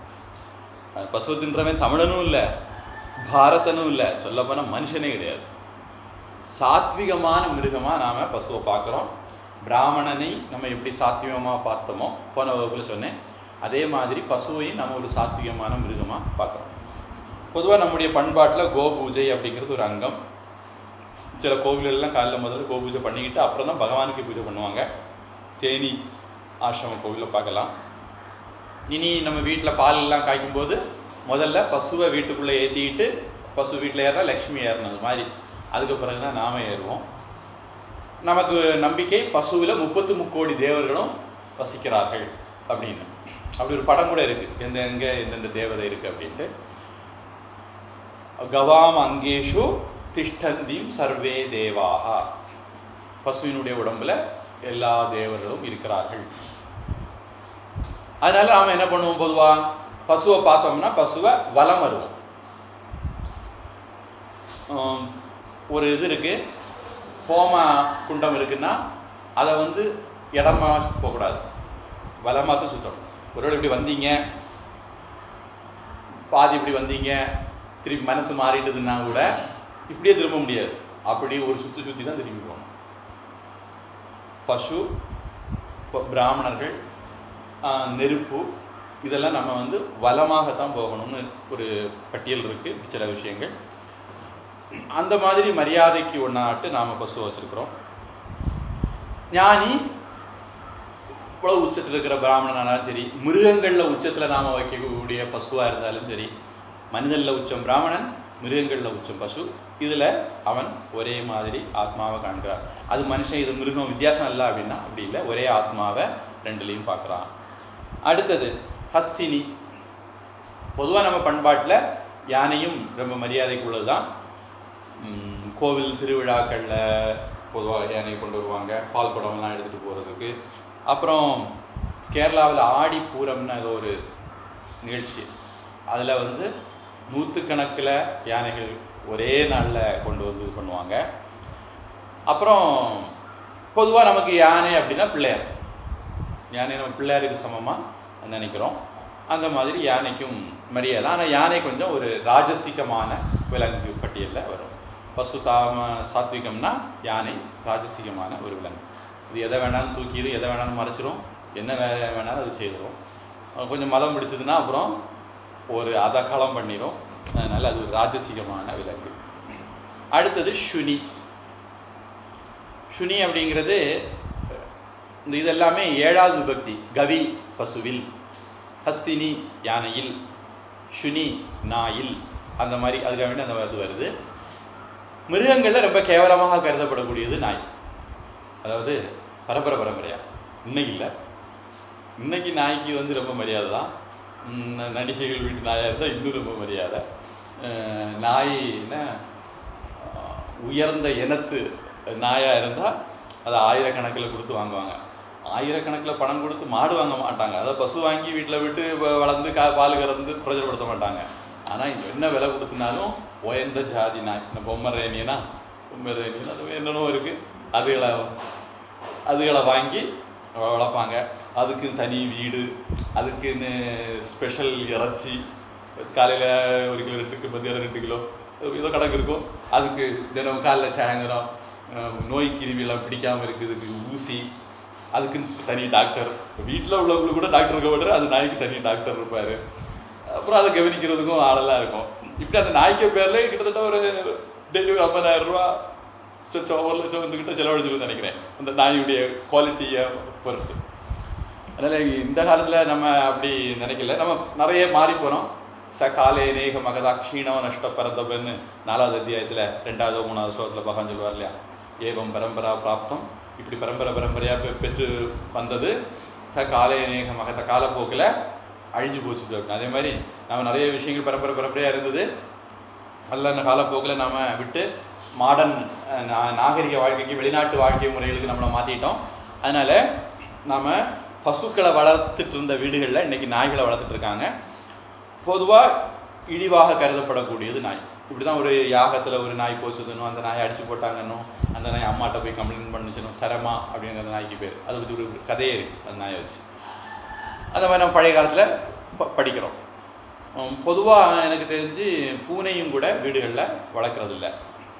பசுவை தின்றவன் தமிழனும் இல்லை பாரதனும் இல்லை சொல்லப்போனால் மனுஷனே கிடையாது சாத்விகமான மிருகமாக நாம் பசுவை பார்க்குறோம் பிராமணனை நம்ம எப்படி சாத்விகமாக பார்த்தோமோ போன வகுப்புல சொன்னேன் அதே மாதிரி பசுவையும் நம்ம ஒரு சாத்விகமான மிருகமாக பார்க்குறோம் பொதுவாக நம்முடைய பண்பாட்டில் கோபூஜை அப்படிங்கிறது ஒரு அங்கம் சில கோவிலெல்லாம் காலைல முதல்ல கோபூஜை பண்ணிக்கிட்டு அப்புறம் தான் பகவானுக்கு பூஜை பண்ணுவாங்க தேனி ஆசிரம கோவிலில் பார்க்கலாம் இனி நம்ம வீட்டில் பால் எல்லாம் காய்க்கும் போது முதல்ல பசுவை வீட்டுக்குள்ளே ஏற்றிக்கிட்டு பசு வீட்டில் ஏறினா லக்ஷ்மி ஏறினது மாதிரி அதுக்கு பிறகு தான் நாம ஏறுவோம் நமக்கு நம்பிக்கை பசுவில் முப்பத்து முக்கோடி தேவர்களும் வசிக்கிறார்கள் அப்படின்னு அப்படி ஒரு படம் கூட இருக்கு எந்த எங்க எந்தெந்த தேவதை இருக்கு அப்படின்ட்டு கவாம் அங்கேஷு திஷ்டந்தீம் சர்வே தேவாகா பசுவினுடைய உடம்புல எல்லா தேவர்களும் இருக்கிறார்கள் அதனால நாம என்ன பண்ணுவோம் பொதுவா பசுவை பார்த்தோம்னா பசுவை வலம் வருவோம் ஆம், ஒரு இது இருக்கு ஹோம குண்டம் இருக்குன்னா அதை வந்து இடமா போகக்கூடாது வலமாக தான் சுத்தணும் ஒருவேளை இப்படி வந்தீங்க பாதி இப்படி வந்தீங்க திருப்பி மனசு மாறிட்டதுன்னா கூட இப்படியே திரும்ப முடியாது அப்படி ஒரு சுற்றி சுற்றி தான் திரும்பி போகணும் பசு ப- பிராமணர்கள் ஆஹ், நெருப்பு இதெல்லாம் நம்ம வந்து வலமாகத்தான் போகணும்னு ஒரு பட்டியல் இருக்கு சில விஷயங்கள் அந்த மாதிரி மரியாதைக்கு ஒன்றாட்டு நாம் பசு வச்சிருக்கிறோம் ஞானி இவ்வளவு உச்சத்தில் இருக்கிற பிராமணனாலும் சரி மிருகங்களில் உச்சத்தில் நாம் வைக்கக்கூடிய பசுவாக இருந்தாலும் சரி மனிதனில் உச்சம் பிராமணன் மிருகங்களில் உச்சம் பசு இதில் அவன் ஒரே மாதிரி ஆத்மாவை காண்கிறான் அது மனுஷன் இது மிருகம் வித்தியாசம் இல்லை அப்படின்னா அப்படி இல்லை ஒரே ஆத்மாவை ரெண்டுலேயும் பார்க்குறான் அடுத்தது ஹஸ்தினி பொதுவாக நம்ம பண்பாட்டில் யானையும் ரொம்ப மரியாதைக்குள்ளது தான் ம், கோவில் திருவிழாக்களில் பொதுவாக யானையை கொண்டு வருவாங்க பால் குடம்லாம் எடுத்துகிட்டு போகிறதுக்கு அப்புறம் கேரளாவில் ஆடி பூரம்னு ஏதோ ஒரு நிகழ்ச்சி அதில் வந்து நூற்றுக்கணக்கில் யானைகள் ஒரே நாளில் கொண்டு வந்து இது பண்ணுவாங்க அப்புறம் பொதுவாக நமக்கு யானை அப்படின்னா பிள்ளையார் யானை நம்ம பிள்ளையாருக்கு சமமாக நினைக்கிறோம் அந்த மாதிரி யானைக்கும் மரியாதை ஆனால் யானை கொஞ்சம் ஒரு ராஜசிகமான விலங்கு பட்டியலில் வரும் பசு தாம சாத்விகம்னா யானை ராஜசிகமான ஒரு விலங்கு இது எதை வேணாலும் தூக்கிடும் எதை வேணாலும் மறைச்சிரும் என்ன வேலை வேணாலும் அது செய்திடும் அஹ் கொஞ்சம் மதம் பிடிச்சதுன்னா அப்புறம் ஒரு அதகலம் பண்ணிடும் அதனால் அது ஒரு ராஜசிகமான விலங்கு அடுத்தது சுனி சுனி அப்படிங்கிறது இந்த இதெல்லாமே ஏழாவது விபக்தி கவி பசுவில் ஹஸ்தினி யானையில் சுனி நாயில் அந்த மாதிரி அதுக்காக வேண்டி அந்த இது வருது மிருகங்களில் ரொம்ப கேவலமாக கருதப்படக்கூடியது நாய் அதாவது பரம்பரை பரம்பரையா இன்னைக்கு இல்லை இன்னைக்கு நாய்க்கு வந்து ரொம்ப மரியாதை தான் உம் நடிகைகள் வீட்டு நாயாக இருந்தால் இன்னும் ரொம்ப மரியாதை அஹ் நாய் என்ன அஹ் உயர்ந்த இனத்து நாயாக இருந்தால் அதை ஆயிரக்கணக்கில் கொடுத்து வாங்குவாங்க ஆயிரக்கணக்கில் பணம் கொடுத்து மாடு வாங்க மாட்டாங்க அதை பசு வாங்கி வீட்டில் விட்டு வ- வளர்ந்து கா பால் கறந்து பிரயோஜனப்படுத்த மாட்டாங்க ஆனால் என்ன விலை கொடுத்தினாலும் உயர்ந்த ஜாதி நாய் இந்த பொம்மரேனியனா பொம்மரேனியன் அது என்னென்னோ இருக்குது அதுகளை அதுகளை வாங்கி வ- வளர்ப்பாங்க அதுக்கு தனி வீடு அதுக்குன்னு ஸ்பெஷல் இறைச்சி காலையில் ஒரு கிலோ ரெண்டு கிலோ மத்தியானம் ரெண்டு கிலோ ஏதோ கணக்கு இருக்கும் அதுக்கு தினம் காலைல சாயந்தரம் அஹ், நோய் கிருமியெல்லாம் பிடிக்காமல் இருக்குதுக்கு ஊசி அதுக்குன்னு ஸ் தனி டாக்டர் வீட்டில் உள்ளவங்களுக்கு கூட டாக்டர் இருக்க மாட்டாரு அது நாய்க்கு தனி டாக்டர் இருப்பார் அப்புறம் அதை கவனிக்கிறதுக்கும் ஆளெல்லாம் இருக்கும் இப்படி அந்த நாய்க்கு பேர்ல கிட்டத்தட்ட ஒரு டெய்லி ஒரு ஐம்பதாயிரம் ரூபா சொச்சம் ஒரு லட்சம் வந்துக்கிட்ட செலவழிச்சிருக்குன்னு நினைக்கிறேன் அந்த நாயுடைய குவாலிட்டியை பொறுத்து அதனால் இந்த காலத்தில் நம்ம அப்படி நினைக்கல நம்ம நிறைய மாறி போகிறோம் ச காலே நேக மகதா க்ஷீணவ நஷ்ட பரந்தபன்னு நாலாவது அத்தியாயத்தில் ரெண்டாவது மூணாவது ஸ்லோகத்தில் பகவான் சொல்லுவார் இல்லையா ஏவம் பரம்பரா பிராப்தம் இப்படி பரம்பரை பரம்பரையாக பெற்று வந்தது ச காலே நேக மகத காலப்போக்கில் அழிஞ்சு போச்சு அப்படின்னு அதே மாதிரி நம்ம நிறைய விஷயங்கள் பரம்பரை பரம்பரையாக இருந்தது நல்ல அந்த காலப்போக்கில் நாம் விட்டு மாடர்ன் நாகரிக வாழ்க்கைக்கு வெளிநாட்டு வாழ்க்கை முறைகளுக்கு நம்மளை மாற்றிட்டோம் அதனால் நாம் பசுக்களை வளர்த்துட்டு இருந்த வீடுகளில் இன்னைக்கு நாய்களை வளர்த்துட்டு இருக்காங்க பொதுவாக இழிவாக கருதப்படக்கூடியது நாய் இப்படி தான் ஒரு யாகத்தில் ஒரு நாய் போச்சுதுன்னு அந்த நாயை அடிச்சு போட்டாங்கன்னு அந்த நாய் அம்மாட்ட போய் கம்ப்ளைண்ட் பண்ணுச்சுன்னு சரமா அப்படிங்கிற அந்த நாய்க்கு பேர் அது பற்றி ஒரு கதையே இருக்கு அந்த நாயை வச்சு அந்த மாதிரி நம்ம பழைய காலத்தில் ப படிக்கிறோம் பொதுவாக எனக்கு தெரிஞ்சு பூனையும் கூட வீடுகளில் வளர்க்குறது இல்லை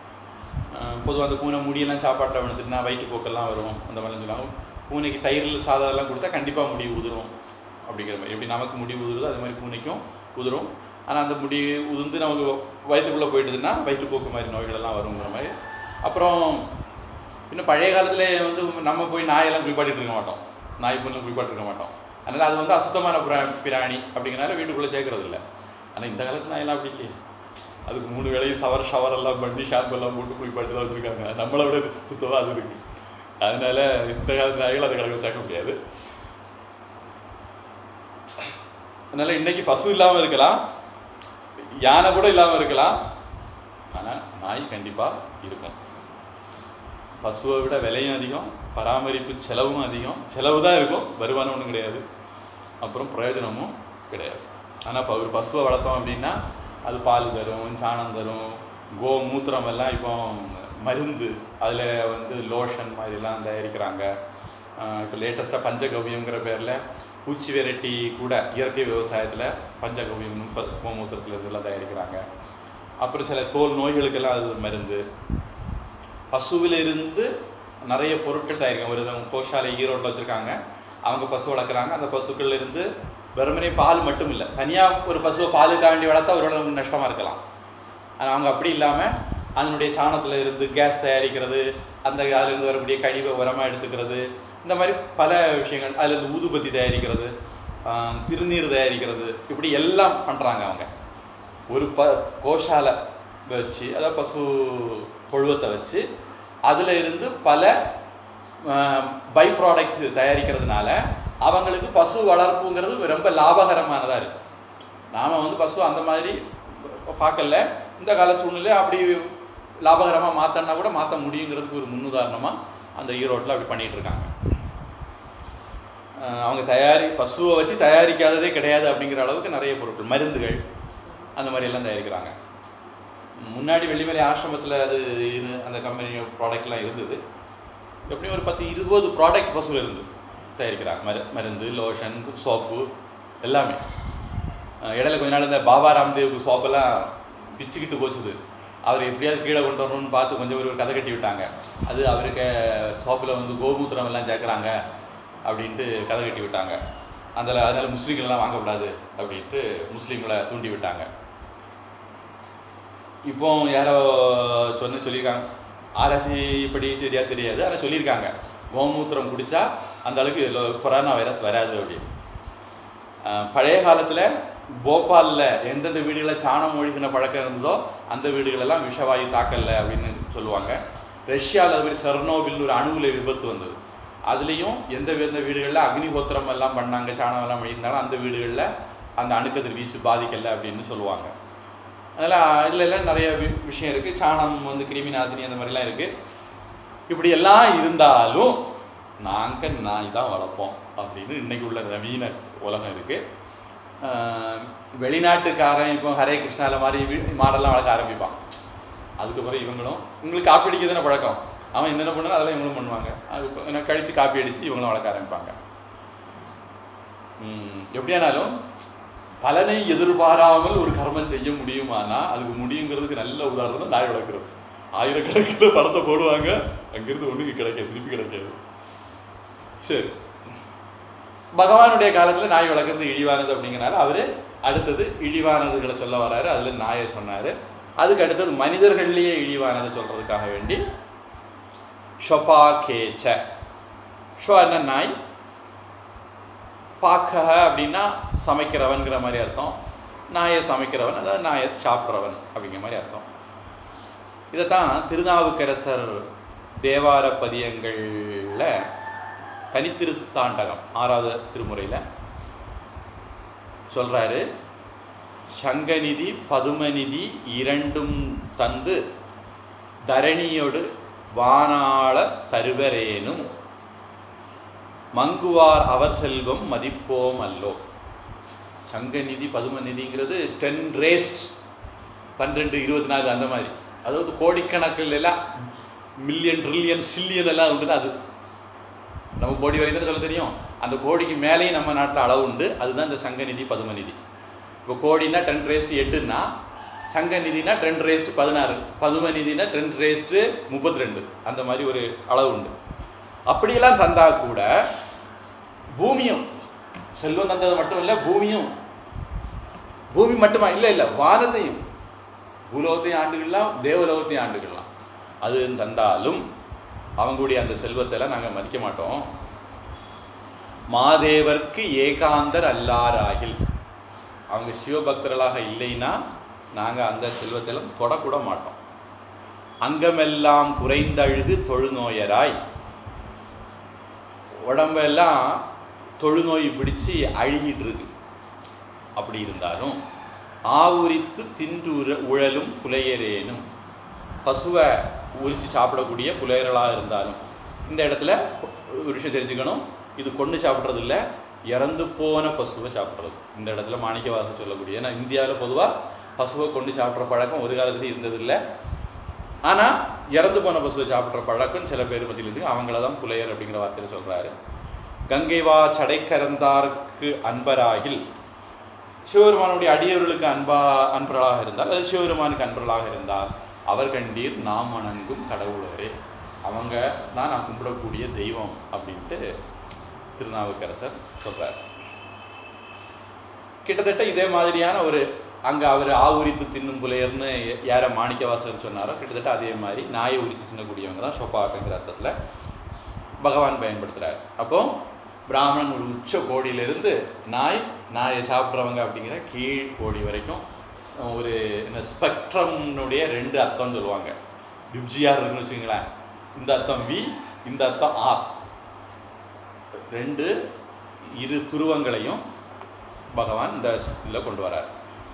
பொதுவாக அந்த பூனை முடியெல்லாம் சாப்பாட்டில் விழுந்துட்டுனா வயிற்றுப்போக்கெல்லாம் வரும் அந்த மாதிரிலாம் சொல்லுவாங்க பூனைக்கு தயிரில் சாதம்லாம் கொடுத்தா கண்டிப்பாக முடி உதிரும் அப்படிங்கிற மாதிரி எப்படி நமக்கு முடி உதிருதோ அது மாதிரி பூனைக்கும் உதிரும் ஆனால் அந்த முடி உதிர்ந்து நமக்கு வயிற்றுக்குள்ளே போயிட்டுதுன்னா வயிற்றுப்போக்கு மாதிரி நோய்கள் எல்லாம் வருங்கிற மாதிரி அப்புறம் இன்னும் பழைய காலத்துல வந்து நம்ம போய் நாயெல்லாம் குளிப்பாட்டிட்டு இருக்க மாட்டோம் நாய் பொண்ணு குளிப்பாட்டி இருக்க மாட்டோம் அதனால அது வந்து அசுத்தமான பிர- பிராணி அப்படிங்கிறனால வீட்டுக்குள்ளே சேர்க்கறது இல்லை ஆனால் இந்த காலத்து நாயெல்லாம் அப்படி இல்லையே அதுக்கு மூணு வேளையும் ஷவர் ஷவர் எல்லாம் பண்ணி ஷாம்பு எல்லாம் போட்டு குளிப்பாட்டி தான் வச்சுருக்காங்க நம்மளை விட சுத்தமாக அது இருக்கு அதனால இந்த காலத்து நாய்கள் அதை கணக்கு சேர்க்க முடியாது அதனால இன்னைக்கு பசு இல்லாமல் இருக்கலாம் யானை கூட இல்லாமல் இருக்கலாம் ஆனால் நாய் கண்டிப்பாக இருக்கும் பசுவை விட விலையும் அதிகம் பராமரிப்பு செலவும் அதிகம் செலவு தான் இருக்கும் வருமானம் ஒன்றும் கிடையாது அப்புறம் பிரயோஜனமும் கிடையாது ஆனால் இப்போ ஒரு பசுவை வளர்த்தோம் அப்படின்னா அது பால் தரும் சாணம் தரும் கோ மூத்திரம் எல்லாம் இப்போ மருந்து அதில் வந்து லோஷன் மாதிரிலாம் தயாரிக்கிறாங்க இப்போ லேட்டஸ்ட்டாக பஞ்சகவ்யங்கிற பேரில் பூச்சி வெரைட்டி கூட இயற்கை விவசாயத்தில் பஞ்சகவ்யம் ப கோமூத்திரத்தில் இதெல்லாம் தயாரிக்கிறாங்க அப்புறம் சில தோல் நோய்களுக்கெல்லாம் அது மருந்து பசுவிலிருந்து நிறைய பொருட்கள் தயாரிக்கும் ஒரு விதம் கோஷாலை ஈரோட்டில் வச்சுருக்காங்க அவங்க பசு வளர்க்குறாங்க அந்த பசுக்கள்ல இருந்து வெறுமனே பால் மட்டும் இல்லை தனியாக ஒரு பசுவை பாலுக்காண்டி வளர்த்தா ஒரு வேளை நஷ்டமாக இருக்கலாம் ஆனால் அவங்க அப்படி இல்லாமல் அதனுடைய சாணத்துல இருந்து கேஸ் தயாரிக்கிறது அந்த அதிலிருந்து வரக்கூடிய கழிவை உரமாக எடுத்துக்கிறது இந்த மாதிரி பல விஷயங்கள் அதுலேருந்து ஊதுபத்தி தயாரிக்கிறது ஆஹ் திருநீர் தயாரிக்கிறது இப்படி எல்லாம் பண்ணுறாங்க அவங்க ஒரு ப கோஷாலை வச்சு அதாவது பசு கொழுவத்தை வச்சு அதில் இருந்து பல பை ப்ராடக்ட் தயாரிக்கிறதுனால அவங்களுக்கு பசு வளர்ப்புங்கிறது ரொம்ப லாபகரமானதாக இருக்கு நாம வந்து பசு அந்த மாதிரி பார்க்கல இந்த கால சூழ்நிலை அப்படி லாபகரமாக மாற்றனா கூட மாற்ற முடியுங்கிறதுக்கு ஒரு முன்னுதாரணமாக அந்த ஈரோட்டில் அப்படி பண்ணிட்டு இருக்காங்க அஹ் அவங்க தயாரி பசுவை வச்சு தயாரிக்காததே கிடையாது அப்படிங்கிற அளவுக்கு நிறைய பொருட்கள் மருந்துகள் அந்த மாதிரி எல்லாம் தயாரிக்கிறாங்க முன்னாடி வெள்ளிமலை ஆசிரமத்தில் அது இது அந்த கம்பெனி ப்ராடக்ட்லாம் இருந்தது எப்படியும் ஒரு பத்து இருபது ப்ராடக்ட் பசுவில் இருந்து தயாரிக்கிறாங்க மரு மருந்து லோஷன் சோப்பு எல்லாமே அஹ் இடையில கொஞ்ச நாள் இந்த பாபா ராம்தேவுக்கு சோப்பெல்லாம் பிச்சுக்கிட்டு போச்சுது அவர் எப்படியாவது கீழே கொண்டு வரணும்னு பார்த்து கொஞ்சம் ஒரு கதை கட்டி விட்டாங்க அது அவருக்கு சோப்பில் வந்து கோமூத்திரம் எல்லாம் சேர்க்குறாங்க அப்படின்ட்டு கதை கட்டி விட்டாங்க அதில் அதனால முஸ்லீம்கள் எல்லாம் வாங்கக்கூடாது அப்படின்ட்டு முஸ்லீம்களை தூண்டி விட்டாங்க இப்போ யாரோ சொன்ன சொல்லியிருக்காங்க ஆராய்ச்சி இப்படி சரியா தெரியாது ஆனால் சொல்லியிருக்காங்க கோமூத்திரம் குடிச்சா அந்த அளவுக்கு லோ- கொரோனா வைரஸ் வராது அப்படின்னு ஆஹ் பழைய காலத்தில் போபாலில் எந்தெந்த வீடுகளில் சாணம் ஒழுகின பழக்கம் இருந்ததோ அந்த வீடுகளெல்லாம் விஷவாயு தாக்கல அப்படின்னு சொல்லுவாங்க ரஷ்யாவில் அது மாதிரி செர்னோபில் ஒரு அணுகுல விபத்து வந்தது அதுலேயும் எந்த எந்த வீடுகளில் அக்னிஹோத்திரம் எல்லாம் பண்ணாங்க சாணம் எல்லாம் மெழிந்தாலும் அந்த வீடுகளில் அந்த அணுக்கதிர் வீச்சு பாதிக்கல அப்படின்னு சொல்லுவாங்க அதனால் இதுல எல்லாம் நிறைய வி- விஷயம் இருக்குது சாணம் வந்து கிருமி நாசினி அந்த மாதிரிலாம் இருக்குது இப்படி எல்லாம் இருந்தாலும் நாங்கள் நாய் தான் வளர்ப்போம் அப்படின்னு இன்னைக்கு உள்ள நவீன உலகம் இருக்குது வெளிநாட்டுக்காரன் இப்போ ஹரே கிருஷ்ணால மாதிரி வீ- மாடெல்லாம் வளர்க்க ஆரம்பிப்பான் அதுக்கப்புறம் இவங்களும் உங்களுக்கு காப்பி அடிக்க தானே பழக்கம் அவன் என்னென்ன பண்ணாலும் அதெல்லாம் இவங்களும் பண்ணுவாங்க அது இப்போ எனக்கு கழிச்சு காப்பி அடித்து இவங்களும் வளர்க்க ஆரம்பிப்பாங்க ம், எப்படியானாலும் பலனை எதிர்பாராமல் ஒரு கர்மம் செய்ய முடியுமானா அதுக்கு முடியுங்கிறதுக்கு நல்ல உதாரணம் தான் நாய் வளர்க்குறது ஆயிரக்கணக்கில் படத்தை போடுவாங்க அங்கிருந்து ஒண்ணுக்கு கிடைக்காது திருப்பி கிடைக்காது சரி பகவானுடைய காலத்துல நாய் வளர்க்குறது இழிவானது அப்படிங்கறனால அவரு அடுத்தது இழிவானதுகளை சொல்ல வராரு அதுல நாயை சொன்னாரு அதுக்கு அடுத்தது மனிதர்கள்லயே இழிவானது சொல்றதுக்காக வேண்டி ஷொபா கேச்ச ஷோ என்ன நாய் பாக்கக அப்படின்னா சமைக்கிறவன்கிற மாதிரி அர்த்தம் நாயை சமைக்கிறவன் அதாவது நாயை சாப்பிட்றவன் அப்படிங்கிற மாதிரி அர்த்தம் இதைத்தான் திருநாவுக்கரசர் தேவார பதியங்களில் தனித்திருத்தாண்டகம் ஆறாவது திருமுறையில் சொல்றாரு சங்கநிதி பதுமநிதி இரண்டும் தந்து தரணியோடு வானாள தருவரேனும் மங்குவார் அவர் செல்வம் மதிப்போம் அல்லோ சங்கநிதி பதுமநிதிங்கிறது டென் ரேஸ்ட் பன்னிரெண்டு இருபத்தி நாலு அந்த மாதிரி அதாவது கோடிக்கணக்கில் எல்லாம் மில்லியன் ட்ரில்லியன் சில்லியன் எல்லாம் உண்டு அது நம்ம கோடி வரையும் தானே சொல்ல தெரியும் அந்த கோடிக்கு மேலேயும் நம்ம நாட்டில் அளவு உண்டு அதுதான் இந்த சங்கநிதி பதுமநிதி இப்போ கோடினா டென் ரேஸ்ட் எட்டுன்னா சங்கநிதினா டென் ரேஸ்ட் பதினாறு பதுமநிதினா டென் ரேஸ்ட் முப்பத்தி ரெண்டு அந்த மாதிரி ஒரு அளவு உண்டு அப்படியெல்லாம் தந்தா கூட பூமியும் செல்வம் தந்தது மட்டும் இல்லை பூமியும் பூமி மட்டுமா இல்லை இல்லை வானத்தையும் பூலோகத்தையும் ஆண்டுகள்லாம் தேவலோகத்தையும் ஆண்டுகள்லாம் அது தந்தாலும் அவங்களுடைய அந்த செல்வத்தை எல்லாம் நாங்கள் மதிக்க மாட்டோம் மாதேவர்க்கு ஏகாந்தர் அல்லாராகில் அவங்க சிவபக்தர்களாக இல்லைன்னா நாங்கள் அந்த செல்வத்தை எல்லாம் தொடக்கூட மாட்டோம் அங்கமெல்லாம் குறைந்தழுகு தொழுநோயராய் உடம்பெல்லாம் தொழுநோய் பிடிச்சு அழுகிட்டு இருக்கு அப்படி இருந்தாலும் ஆவுரித்து தின்று உர- உழலும் புலையரேனும் பசுவை உரிச்சு சாப்பிடக்கூடிய புலையர்களாக இருந்தாலும் இந்த இடத்துல ஒரு விஷயம் தெரிஞ்சுக்கணும் இது கொண்டு சாப்பிட்றது இல்லை இறந்து போன பசுவை சாப்பிட்றது இந்த இடத்துல மாணிக்கவாசம் சொல்லக்கூடிய ஏன்னா இந்தியாவில் பொதுவாக பசுவை கொண்டு சாப்பிட்ற பழக்கம் ஒரு காலத்துல இருந்ததில்லை ஆனால் இறந்து போன பசுவை சாப்பிட்ற பழக்கம் சில பேர் மத்தியில் இருக்கு அவங்கள தான் புலையர் அப்படிங்கிற வார்த்தையில் சொல்கிறாரு கங்கைவார் சடைக்கரந்தார்க்கு அன்பராகில் சிவபெருமானுடைய அடியவர்களுக்கு அன்பா அன்பர்களாக இருந்தால் அது சிவபெருமானுக்கு அன்பர்களாக இருந்தால் அவர் கண்டீர் நாம் வணங்கும் கடவுளரே அவங்க தான் நான் கும்பிடக்கூடிய தெய்வம் அப்படின்ட்டு திருநாவுக்கரசர் சொல்றார் கிட்டத்தட்ட இதே மாதிரியான ஒரு அங்க அவர் ஆ உரித்து தின்னும் புலையர்னு யார மாணிக்கவாசகர் சொன்னாரோ கிட்டத்தட்ட அதே மாதிரி நாயை உரித்து தின்னக்கூடியவங்க தான் ஷோபாக்குங்கிற அர்த்தத்துல பகவான் பயன்படுத்துறார் அப்போ பிராமணன் ஒரு உச்ச கோடியிலிருந்து நாய் நாயை சாப்பிட்றவங்க அப்படிங்கிற கீழ் கோடி வரைக்கும் ஒரு என்ன ஸ்பெக்ட்ரம்னுடைய ரெண்டு அர்த்தம் சொல்லுவாங்க விப்ஜிஆர் இருக்குன்னு வச்சுங்களேன் இந்த அர்த்தம் வி இந்த அர்த்தம் ஆர் ரெண்டு இரு துருவங்களையும் பகவான் இந்த இதில் கொண்டு வரார்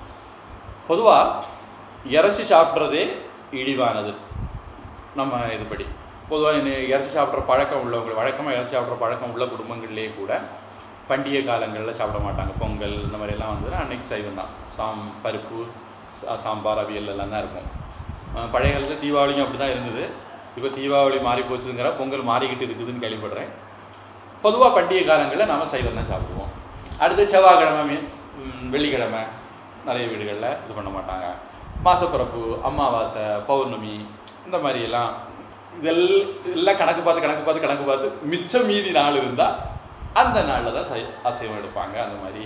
பொதுவாக இறைச்சி சாப்பிட்றதே இழிவானது நம்ம இதுபடி பொதுவாக இறைச்சி சாப்பிட்ற பழக்கம் உள்ளவங்க வழக்கமாக இறைச்சி சாப்பிட்ற பழக்கம் உள்ள குடும்பங்கள்லேயே கூட பண்டிகை காலங்களில் சாப்பிட மாட்டாங்க பொங்கல் இந்த மாதிரிலாம் வந்ததுன்னா அன்னைக்கு சைவம் தான் சாம் பருப்பு சா- சாம்பார் அவியல் எல்லாம் தான் இருக்கும் அஹ் பழைய காலத்தில் தீபாவளியும் அப்படி தான் இருந்தது இப்போ தீபாவளி மாறி போச்சுங்கிற பொங்கல் மாறிக்கிட்டு இருக்குதுன்னு கேள்விப்படுறேன் பொதுவாக பண்டிகை காலங்களில் நாம சைவம் தான் சாப்பிடுவோம் அடுத்து செவ்வாய்க்கிழமை மீ- ம், வெள்ளிக்கிழமை நிறைய வீடுகளில் இது பண்ண மாட்டாங்க மாசப்பிறப்பு அமாவாசை பௌர்ணமி இந்த மாதிரி எல்லாம் இதெல் எல்லாம் கணக்கு பார்த்து கணக்கு பார்த்து கணக்கு பார்த்து மிச்சம் மீதி நாள் இருந்தால் அந்த நாளில் தான் சை அசைவம் எடுப்பாங்க அந்த மாதிரி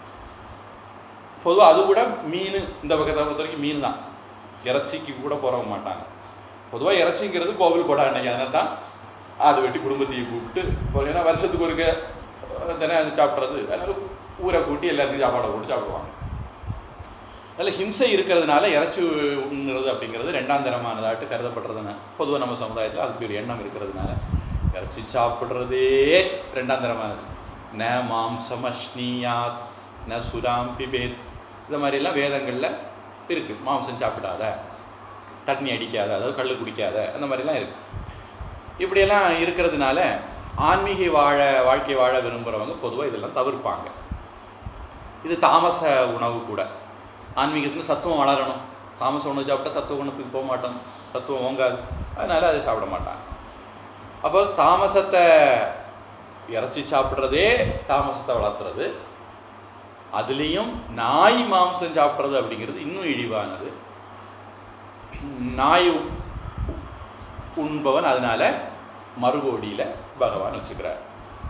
பொதுவாக அது கூட மீன் இந்த பக்கத்தை பொறுத்த வரைக்கும் மீன் தான் இறைச்சிக்கு கூட போறவங்க மாட்டாங்க பொதுவாக இறைச்சிங்கிறது கோவில் கொடா அன்னைக்கு அதனால தான் ஆடு வெட்டி குடும்பத்தையும் கூப்பிட்டு இப்போ ஏன்னா வருஷத்துக்கு ஒருக்க அஹ், தினம் அது சாப்பிட்றது அதனால ஊரை கூட்டி எல்லாருக்கும் சாப்பாடை போட்டு சாப்பிடுவாங்க அதில் ஹிம்சை இருக்கிறதுனால இறைச்சி உண்ணுறது அப்படிங்கிறது ரெண்டாம் தரமானதாட்டு கருதப்படுறதுனால பொதுவாக நம்ம சமுதாயத்தில் அதுக்கு ஒரு எண்ணம் இருக்கிறதுனால இறைச்சி சாப்பிட்றதே ரெண்டாம் தரமானது ந மாம்சம் அஷ்னியாத் ந சுராம் பிபேத் இந்த மாதிரிலாம் வேதங்களில் இருக்கு மாம்சம் சாப்பிடாத தண்ணி அடிக்காத அதாவது கள்ளு குடிக்காத அந்த மாதிரிலாம் இருக்கு இப்படியெல்லாம் இருக்கிறதுனால ஆன்மீக வாழ வாழ்க்கை வாழ விரும்புகிறவங்க பொதுவாக இதெல்லாம் தவிர்ப்பாங்க இது தாமச உணவு கூட ஆன்மீகத்தில் சத்துவம் வளரணும் தாமச உணவு சாப்பிட்டா சத்துவ குணத்துக்கு போக மாட்டோம் சத்துவம் ஓங்காது அதனால அதை சாப்பிட மாட்டாங்க அப்போ தாமசத்தை இறைச்சி சாப்பிட்றதே தாமசத்தை வளர்த்துறது அதுலேயும் நாய் மாம்சம் சாப்பிட்றது அப்படிங்கிறது இன்னும் இழிவானது நாய் உ- உண்பவன் அதனால மறுகோடியில பகவான் வச்சுக்கிறார்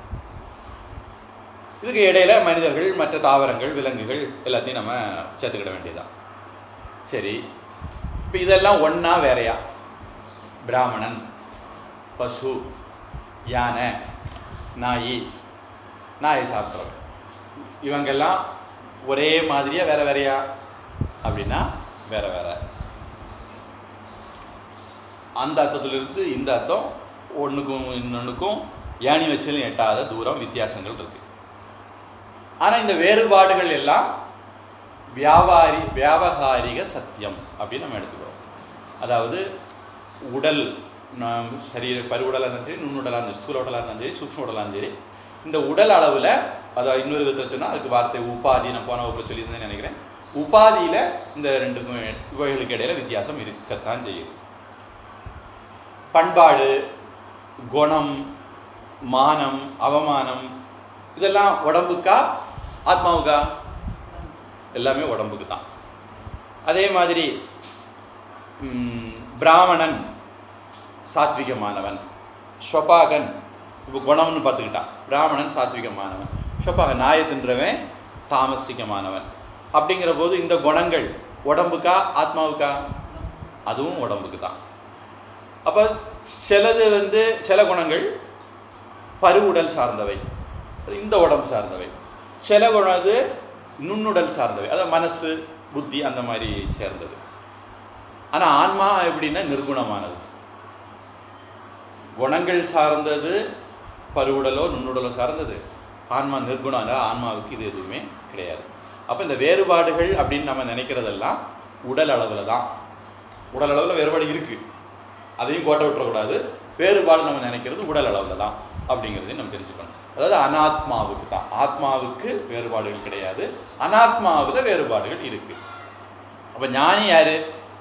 இதுக்கு இடையில மனிதர்கள் மற்ற தாவரங்கள் விலங்குகள் எல்லாத்தையும் நம்ம சேர்த்துக்கிட வேண்டியதுதான் சரி இப்போ இதெல்லாம் ஒண்ணா வேறையா பிராமணன் பசு யானை நாய் நாயை சாப்பிட்றவன் இவங்கெல்லாம் ஒரே மாதிரியா வேற வேறையா அப்படின்னா வேற வேற அந்த அர்த்தத்திலிருந்து இந்த அர்த்தம் ஒண்ணுக்கும் இன்னொன்றுக்கும் ஏணி வச்சிலும் எட்டாத தூரம் வித்தியாசங்கள் இருக்கு ஆனா இந்த வேறுபாடுகள் எல்லாம் வியாபாரி வியாபகாரிக சத்தியம் அப்படின்னு நம்ம எடுத்துக்கிறோம் அதாவது உடல் நாம் சரீர பருவுடலாக இருந்தாலும் சரி நுண்ணுடலாக இருந்தாலும் ஸ்தூல உடலாக இருந்தாலும் சரி சூக்ஷ்ம உடலாக இருந்தாலும் சரி இந்த உடல் அளவில் அதாவது இன்னொரு விதத்தில் சொன்னால் அதுக்கு வார்த்தை உபாதி நான் போன வகுப்பில் சொல்லியிருந்தேன்னு நினைக்கிறேன் உபாதியில இந்த ரெண்டுக்கும் இவைகளுக்கு இடையில வித்தியாசம் இருக்கத்தான் செய்யுது பண்பாடு குணம் மானம் அவமானம் இதெல்லாம் உடம்புக்கா ஆத்மாவுக்கா எல்லாமே உடம்புக்கு தான் அதே மாதிரி ம், பிராமணன் சாத்விகமானவன் ஸ்வபாகன் இப்போ குணம்னு பார்த்துக்கிட்டான் பிராமணன் சாத்விகமானவன் ஸ்வபாகன் நாயை தின்றவன் தாமசிகமானவன் அப்படிங்கிற போது இந்த குணங்கள் உடம்புக்கா ஆத்மாவுக்கா அதுவும் உடம்புக்கு தான் அப்போ சிலது வந்து சில குணங்கள் பருவுடல் சார்ந்தவை இந்த உடம்பு சார்ந்தவை சில குணம் அது நுண்ணுடல் சார்ந்தவை அதாவது மனசு புத்தி அந்த மாதிரி சேர்ந்தது ஆனா ஆன்மா எப்படின்னா நிர்குணமானது குணங்கள் சார்ந்தது பருவுடலோ நுண்ணுடலோ சார்ந்தது ஆன்மா நிர்குணம் அதனால ஆன்மாவுக்கு இது எதுவுமே கிடையாது அப்ப இந்த வேறுபாடுகள் அப்படின்னு நம்ம நினைக்கிறதெல்லாம் உடல் அளவுல தான் உடல் அளவுல வேறுபாடு இருக்கு அதையும் கோட்டை விட்டுறக்கூடாது வேறுபாடு நம்ம நினைக்கிறது உடல் அளவுல தான் அப்படிங்கிறதையும் நம்ம தெரிஞ்சுக்கணும் அதாவது அனாத்மாவுக்கு தான் ஆத்மாவுக்கு வேறுபாடுகள் கிடையாது அனாத்மாவுல வேறுபாடுகள் இருக்கு அப்ப ஞானி யாரு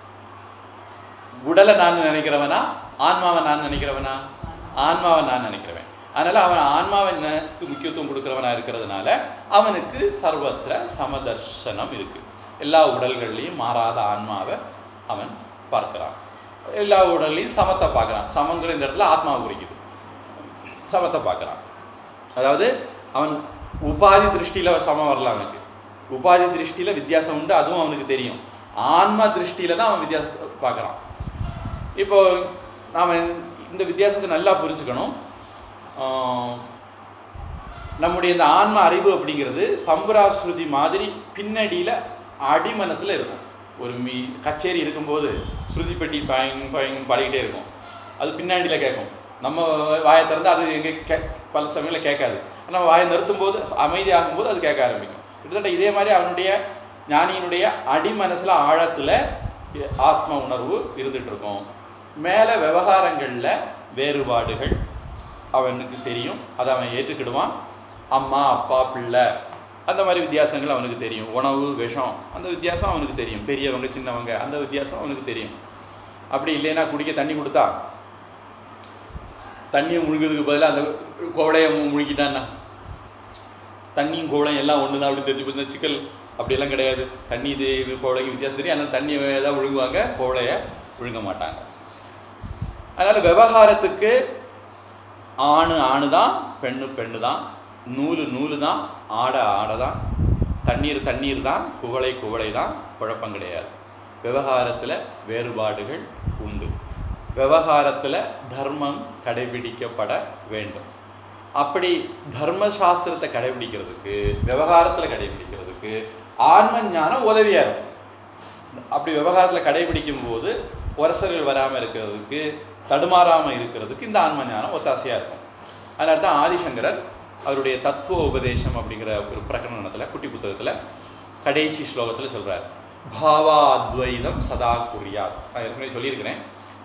உடலை நான் நினைக்கிறவனா ஆன்மாவை நான் நினைக்கிறவனா ஆன்மாவை நான் நினைக்கிறவன் அதனால அவன் ஆன்மாவனுக்கு முக்கியத்துவம் கொடுக்கிறவனா இருக்கிறதுனால அவனுக்கு சர்வத்திர சமதர்சனம் இருக்கு எல்லா உடல்கள்லையும் மாறாத ஆன்மாவை அவன் பார்க்கிறான் எல்லா உடல்லையும் சமத்தை பார்க்குறான் சமங்கிற இந்த இடத்துல ஆத்மாவை குறிக்குது சமத்தை பார்க்குறான் அதாவது அவன் உபாதி திருஷ்டியில சமம் வரலாம் அவனுக்கு உபாதி திருஷ்டியில வித்தியாசம் உண்டு அதுவும் அவனுக்கு தெரியும் ஆன்ம திருஷ்டியில தான் அவன் வித்தியாசத்தை பார்க்குறான் இப்போ நாம இந்த வித்தியாசத்தை நல்லா புரிஞ்சுக்கணும் ஆஹ் நம்முடைய இந்த ஆன்ம அறிவு அப்படிங்கிறது தம்புரா ஸ்ருதி மாதிரி பின்னடியில அடிமனசுல இருக்கும் ஒரு மீ கச்சேரி இருக்கும்போது ஸ்ருதி பெட்டி பாயிங் பாயிங் பாடிக்கிட்டே இருக்கும் அது பின்னாடியில் கேட்கும் நம்ம வாயை திறந்து அது எங்கே கே பல சமயங்களில் கேட்காது நம்ம வாயை நிறுத்தும் போது அமைதியாகும் போது அது கேட்க ஆரம்பிக்கும் கிட்டத்தட்ட இதே மாதிரி அவனுடைய ஞானியினுடைய அடிமனசுல ஆழத்துல ஆத்ம உணர்வு இருந்துட்டு இருக்கும் மேலே விவகாரங்கள்ல வேறுபாடுகள் அவனுக்கு தெரியும் அதை அவன் ஏற்றுக்கிடுவான் அம்மா அப்பா பிள்ளை அந்த மாதிரி வித்தியாசங்கள் அவனுக்கு தெரியும் உணவு விஷம் அந்த வித்தியாசம் அவனுக்கு தெரியும் பெரியவங்க சின்னவங்க அந்த வித்தியாசம் அவனுக்கு தெரியும் அப்படி இல்லைன்னா குடிக்க தண்ணி கொடுத்தா தண்ணியை முழுங்கிறதுக்கு பதிலாக அந்த கோடையை முழுங்கிட்டான்னா தண்ணியும் கோடையும் எல்லாம் ஒன்று தான் அப்படின்னு தெரிஞ்சு போச்சுன்னா சிக்கல் அப்படியெல்லாம் கிடையாது தண்ணி இது இது கோடைக்கு வித்தியாசம் தெரியும் அதனால் தண்ணியை தான் விழுங்குவாங்க கோடையை விழுங்க மாட்டாங்க அதனால் விவகாரத்துக்கு ஆணு ஆணு தான் பெண்ணு பெண்ணு தான் நூலு நூலு தான் ஆடை ஆடை தான் தண்ணீர் தண்ணீர் தான் குவளை குவளை தான் குழப்பம் கிடையாது விவகாரத்தில் வேறுபாடுகள் உண்டு விவகாரத்தில் தர்மம் கடைபிடிக்கப்பட வேண்டும் அப்படி தர்ம சாஸ்திரத்தை கடைபிடிக்கிறதுக்கு விவகாரத்தில் கடைபிடிக்கிறதுக்கு ஆன்ம ஞானம் உதவியாக இருக்கும் அப்படி விவகாரத்தில் கடைபிடிக்கும் போது உரசல்கள் வராமல் இருக்கிறதுக்கு தடுமாறாமல் இருக்கிறதுக்கு இந்த ஆன்ம ஞானம் ஒத்தாசையாக இருக்கும் அதனால தான் ஆதிசங்கரர் அவருடைய தத்துவ உபதேசம் அப்படிங்கிற ஒரு பிரகடனத்தில் குட்டி புத்தகத்தில் கடைசி ஸ்லோகத்தில் சொல்றார் பாவா அத்வைதம் சதா குறியாத் நான் ஏற்கனவே சொல்லியிருக்கிறேன்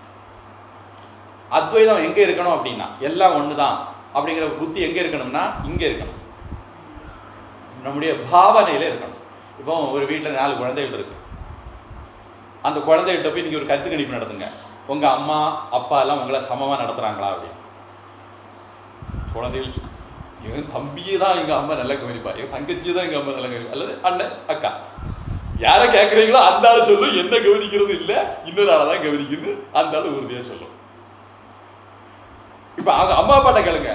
அத்வைதம் எங்க இருக்கணும் அப்படின்னா எல்லாம் ஒண்ணுதான் அப்படிங்கிற புத்தி எங்க இருக்கணும்னா இங்க இருக்கணும் நம்முடைய பாவனையில இருக்கணும் இப்போ ஒரு வீட்டில் நாலு குழந்தைகள் இருக்கு அந்த குழந்தைகிட்ட போய் நீங்க ஒரு கருத்து கணிப்பு நடத்துங்க உங்க அம்மா அப்பா எல்லாம் உங்களை சமமா நடத்துறாங்களா அப்படின்னு குழந்தைகள் சொல்~ என் தம்பியே தான் எங்க அம்மா நல்லா கவனிப்பா என் தங்கச்சி தான் எங்க அம்மா நல்லா கவனிப்பா அல்லது அண்ணன் அக்கா யாரை கேட்குறீங்களோ அந்த ஆள் சொல்லும் என்ன கவனிக்கிறது இல்ல இன்னொரு ஆளை தான் கவனிக்குன்னு அந்த ஆள் உறுதியா சொல்லும் இப்ப அவங்க அம்மா அப்பாட்ட கேளுங்க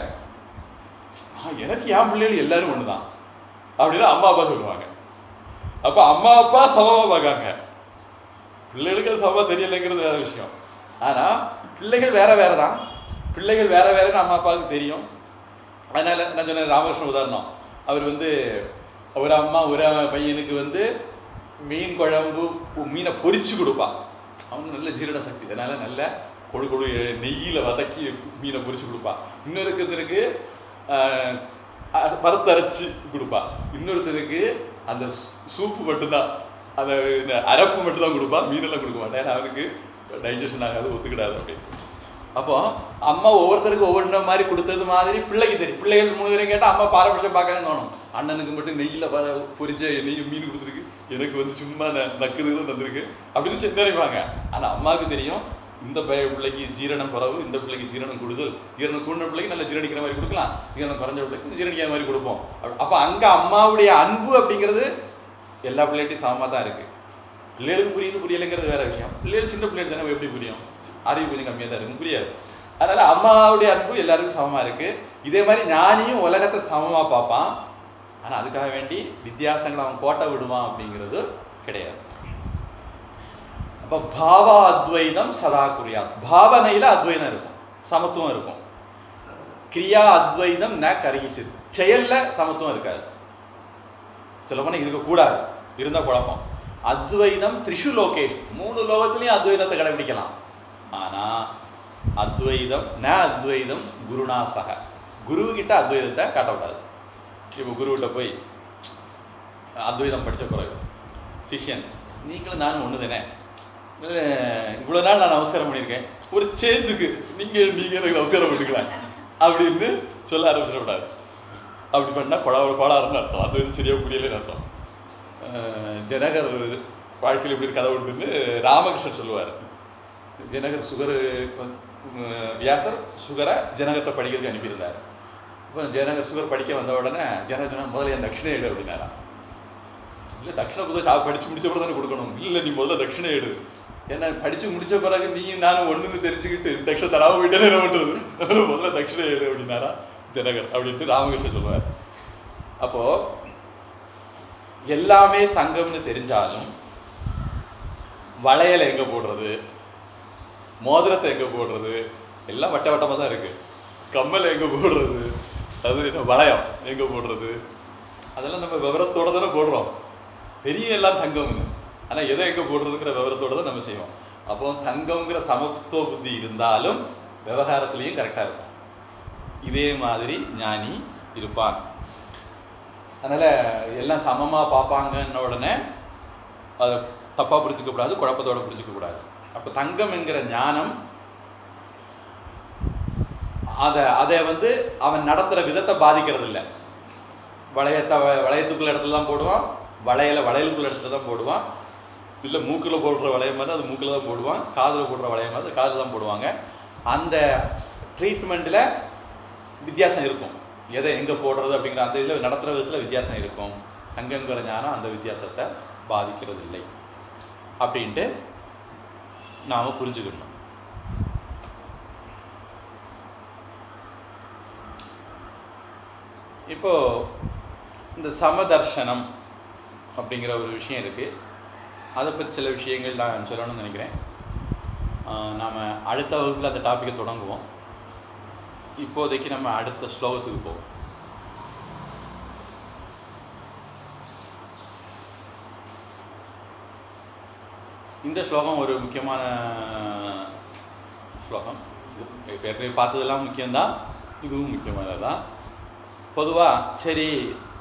"ஆ, எனக்கு என் பிள்ளைகள் எல்லாரும் ஒண்ணுதான் அப்படின்னு அம்மா அப்பா சொல்லுவாங்க அப்ப அம்மா அப்பா சமமா பார்க்காங்க பிள்ளைகளுக்கு அது சமமா தெரியலைங்கிறது வேற விஷயம் ஆனா பிள்ளைகள் வேற வேற தான் பிள்ளைகள் வேற வேறன்னு அம்மா அப்பாவுக்கு தெரியும் அதனால நான் சொன்னேன் ராமகிருஷ்ண உதாரணம் அவர் வந்து ஒரு அம்மா ஒரு பையனுக்கு வந்து மீன் குழம்பு உ- மீனை பொரிச்சு கொடுப்பா அவனுக்கு நல்ல ஜீரண சக்தி அதனால நல்ல கொழு கொழு நெய்யில வதக்கி மீனை பொரிச்சு கொடுப்பா இன்னொருத்தருக்கு ஆஹ், அஹ், வறுத்தரைச்சு கொடுப்பா இன்னொருத்தருக்கு அந்த சூ- சூப்பு மட்டும்தான் அந்த இந்த அரப்பு மட்டும்தான் கொடுப்பா மீனெல்லாம் கொடுக்க மாட்டேன் ஏன்னா அவனுக்கு டைஜஷன் ஆகாது ஒத்துக்கிடாது அப்படின்னு அப்போ அம்மா ஒவ்வொருத்தருக்கும் ஒவ்வொரு மாதிரி கொடுத்தது மாதிரி பிள்ளைக்கு தெரியும் பிள்ளைகள் மூணு பேரும் கேட்டால் அம்மா பாரபட்சம் பார்க்கறேன்னு தோணும் அண்ணனுக்கு மட்டும் நெய்யில் ப- பொரிச்ச நெய் மீன் கொடுத்துருக்கு எனக்கு வந்து சும்மா ந- நக்குது தான் தந்திருக்கு அப்படின்னு செ- நினைப்பாங்க ஆனால் அம்மாவுக்கு தெரியும் இந்த பய பிள்ளைக்கு ஜீரணம் குறவு இந்த பிள்ளைக்கு ஜீரணம் கூடுதல் ஜீரணம் கூடின பிள்ளைக்கு நல்லா ஜீரணிக்கிற மாதிரி கொடுக்கலாம் ஜீரணம் குறைஞ்ச பிள்ளைக்கு ஜீரணிக்கிற மாதிரி கொடுப்போம் அப்ப- அப்ப அங்க அம்மாவுடைய அன்பு அப்படிங்கிறது எல்லா பிள்ளைகிட்டையும் சமமாக தான் இருக்கு பிள்ளைகளுக்கு புரியுது புரியலைங்கிறது வேற விஷயம் பிள்ளைகள் சின்ன பிள்ளைகள் தானே எப்படி புரியும் அறிவு கொஞ்சம் கம்மியாக தான் இருக்கும் புரியாது அதனால அம்மாவுடைய அன்பு எல்லாருக்கும் சமமா இருக்கு இதே மாதிரி ஞானியும் உலகத்தை சமமா பார்ப்பான் ஆனா அதுக்காக வேண்டி வித்தியாசங்களை அவன் கோட்டை விடுவான் அப்படிங்கிறது கிடையாது அப்ப பாவா அத்வைதம் சதா குறியாத் பாவனையில அத்வைதம் இருக்கும் சமத்துவம் இருக்கும் கிரியா அத்வைதம் ந கரிகிச்சிது செயல்ல சமத்துவம் இருக்காது சொல்ல போனா இருக்கக்கூடாது இருந்தா குழப்பம் அத்வைதம் த்ரிஷு லோகேஷ் மூணு லோகத்திலையும் அத்வைதத்தை கடைபிடிக்கலாம் ஆனா அத்வைதம் ந அத்வைதம் குருனா சக குரு கிட்ட அத்வைதத்தை காட்டக்கூடாது இப்போ குருகிட்ட போய் அத்வைதம் படிச்ச பிறகு சிஷ்யன் நீங்களும் நானும் ஒன்று தானே இவ்வளோ நாள் நான் நமஸ்காரம் பண்ணியிருக்கேன் ஒரு சேஞ்சுக்கு நீங்கள் நீங்கள் எனக்கு நமஸ்காரம் பண்ணிக்கலாம் அப்படின்னு சொல்ல ஆரம்பிச்சிடக்கூடாது அப்படி பண்ணால் கொடா கோளாறுன்னு அர்த்தம் அது வந்து சரியாக புரியலைன்னு அர்த்தம் அஹ் ஜனகர் வாழ்க்கையில் இப்படி ஒரு கதை உண்டுன்னு ராமகிருஷ்ணன் சொல்லுவார் ஜனகர் சுகர் வியாசர் சுகரை ஜனகத்தை படிக்கிறதுக்கு அனுப்பியிருந்தார் இப்போ ஜனகர் சுகர் படிக்க வந்த உடனே ஜனகர் சொன்னா முதல்ல என் தட்சிணை எடு அப்படின்னாராம் இல்லை தட்சிணை புதுசாக சா படிச்சு முடிச்ச தானே கொடுக்கணும் இல்லை நீ முதல்ல தட்சிணை எடு என்ன படிச்சு முடிச்ச பிறகு நீயும் நானும் ஒண்ணுன்னு தெரிஞ்சுக்கிட்டு தட்ச தராம போயிட்டே என்ன பண்றது அதனால முதல்ல தட்சிணை எடு அப்படின்னாரா ஜனகர் அப்படின்ட்டு ராமகிருஷ்ணன் சொல்லுவார் அப்போ எல்லாமே தங்கம்னு தெரிஞ்சாலும் வளையல் எங்க போடுறது மோதிரத்தை எங்க போடுறது எல்லாம் வட்ட வட்டமா தான் இருக்கு கம்மல் எங்க போடுறது அது என்ன வளையம் எங்க போடுறது அதெல்லாம் நம்ம விவரத்தோட தானே போடுறோம் பெரிய எல்லாம் தங்கம்னு ஆனா எதை எங்க போடுறதுங்கிற விவரத்தோட தான் நம்ம செய்வோம் அப்போ தங்கம்ங்கிற சமத்துவ புத்தி இருந்தாலும் விவகாரத்திலையும் கரெக்டா இருக்கும் இதே மாதிரி ஞானி இருப்பான் அதனால எல்லாம் சமமா பார்ப்பாங்கன்ன உடனே அதை தப்பா புரிஞ்சுக்க கூடாது குழப்பத்தோட புரிஞ்சுக்க கூடாது அப்ப தங்கம் என்கிற ஞானம் அதை அதை வந்து அவன் நடத்துற விதத்தை பாதிக்கிறது இல்லை வளையத்தை வ- வளையத்துக்குள்ள இடத்துல தான் போடுவான் வளையல வளையலுக்குள்ள இடத்துல தான் போடுவான் இல்லை மூக்கில் போடுற வளையம் மாதிரி அது மூக்கில் தான் போடுவான் காதில் போடுற வளையம் மாதிரி அது காதில் தான் போடுவாங்க அந்த ட்ரீட்மெண்ட்டில் வித்தியாசம் இருக்கும் எதை எங்கே போடுறது அப்படிங்கிற அந்த இதில் நடத்துகிற விதத்தில் வித்தியாசம் இருக்கும் தங்கங்கிற ஞானம் அந்த வித்தியாசத்தை பாதிக்கிறது இல்லை அப்படின்ட்டு நாம் புரிஞ்சுக்கணும் இப்போ இந்த சமதர்ஷனம் அப்படிங்கிற ஒரு விஷயம் இருக்குது அதை பற்றி சில விஷயங்கள் நான் சொல்லணும்னு நினைக்கிறேன் நாம் அடுத்த வகுப்பில் அந்த டாப்பிக்கை தொடங்குவோம் இப்போதைக்கு நம்ம அடுத்த ஸ்லோகத்துக்கு போவோம் இந்த ஸ்லோகம் ஒரு முக்கியமான ஸ்லோகம் இது இப்ப ஏற்கனவே பார்த்ததெல்லாம் முக்கியம்தான் இதுவும் முக்கியமானது தான் பொதுவாக சரி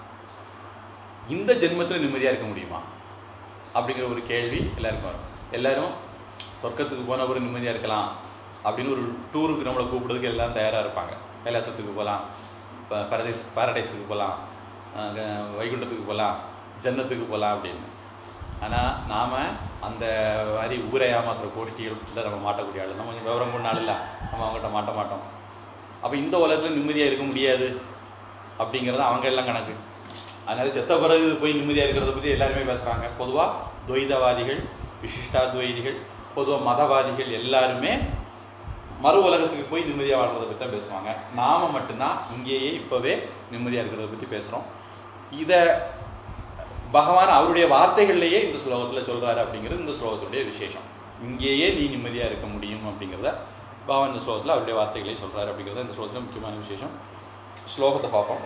இந்த ஜென்மத்தில் நிம்மதியாக இருக்க முடியுமா அப்படிங்கிற ஒரு கேள்வி எல்லாருக்கும் வரும் எல்லாரும் சொர்க்கத்துக்கு போனவரும் நிம்மதியாக இருக்கலாம் அப்படின்னு ஒரு டூருக்கு நம்மளை கூப்பிடுறதுக்கு எல்லாம் தயாராக இருப்பாங்க கைலாசத்துக்கு போகலாம் இப்போ பரதேஸ் பாரடைஸுக்கு போகலாம் வைகுண்டத்துக்கு போகலாம் ஜன்னத்துக்கு போகலாம் அப்படின்னு ஆனால் நாம் அந்த மாதிரி ஊரை ஏமாத்துற கோஷ்டிகளில் நம்ம மாட்டக்கூடிய ஆள் நம்ம கொஞ்சம் விவரம் கொண்ட ஆள் இல்லை நம்ம அவங்ககிட்ட மாட்ட மாட்டோம் அப்போ இந்த உலகத்தில் நிம்மதியாக இருக்க முடியாது அப்படிங்கிறது அவங்க எல்லாம் கணக்கு அதனால செத்த பிறகு போய் நிம்மதியாக இருக்கிறத பற்றி எல்லாருமே பேசுகிறாங்க பொதுவாக துவைதவாதிகள் விசிஷ்டாத்வைதிகள் பொதுவாக மதவாதிகள் எல்லாருமே மறு உலகத்துக்கு போய் நிம்மதியாக வாழ்றதை பற்றி தான் பேசுவாங்க நாம மட்டும்தான் இங்கேயே இப்போவே நிம்மதியாக இருக்கிறத பற்றி பேசுகிறோம் இதை பகவான் அவருடைய வார்த்தைகள்லேயே இந்த ஸ்லோகத்தில் சொல்கிறாரு அப்படிங்கிறது இந்த ஸ்லோகத்துடைய விசேஷம் இங்கேயே நீ நிம்மதியாக இருக்க முடியும் அப்படிங்கிறத பகவான் இந்த ஸ்லோகத்தில் அவருடைய வார்த்தைகளையே சொல்கிறாரு அப்படிங்கிறது இந்த ஸ்லோகத்தில் முக்கியமான விசேஷம் ஸ்லோகத்தை பார்ப்போம்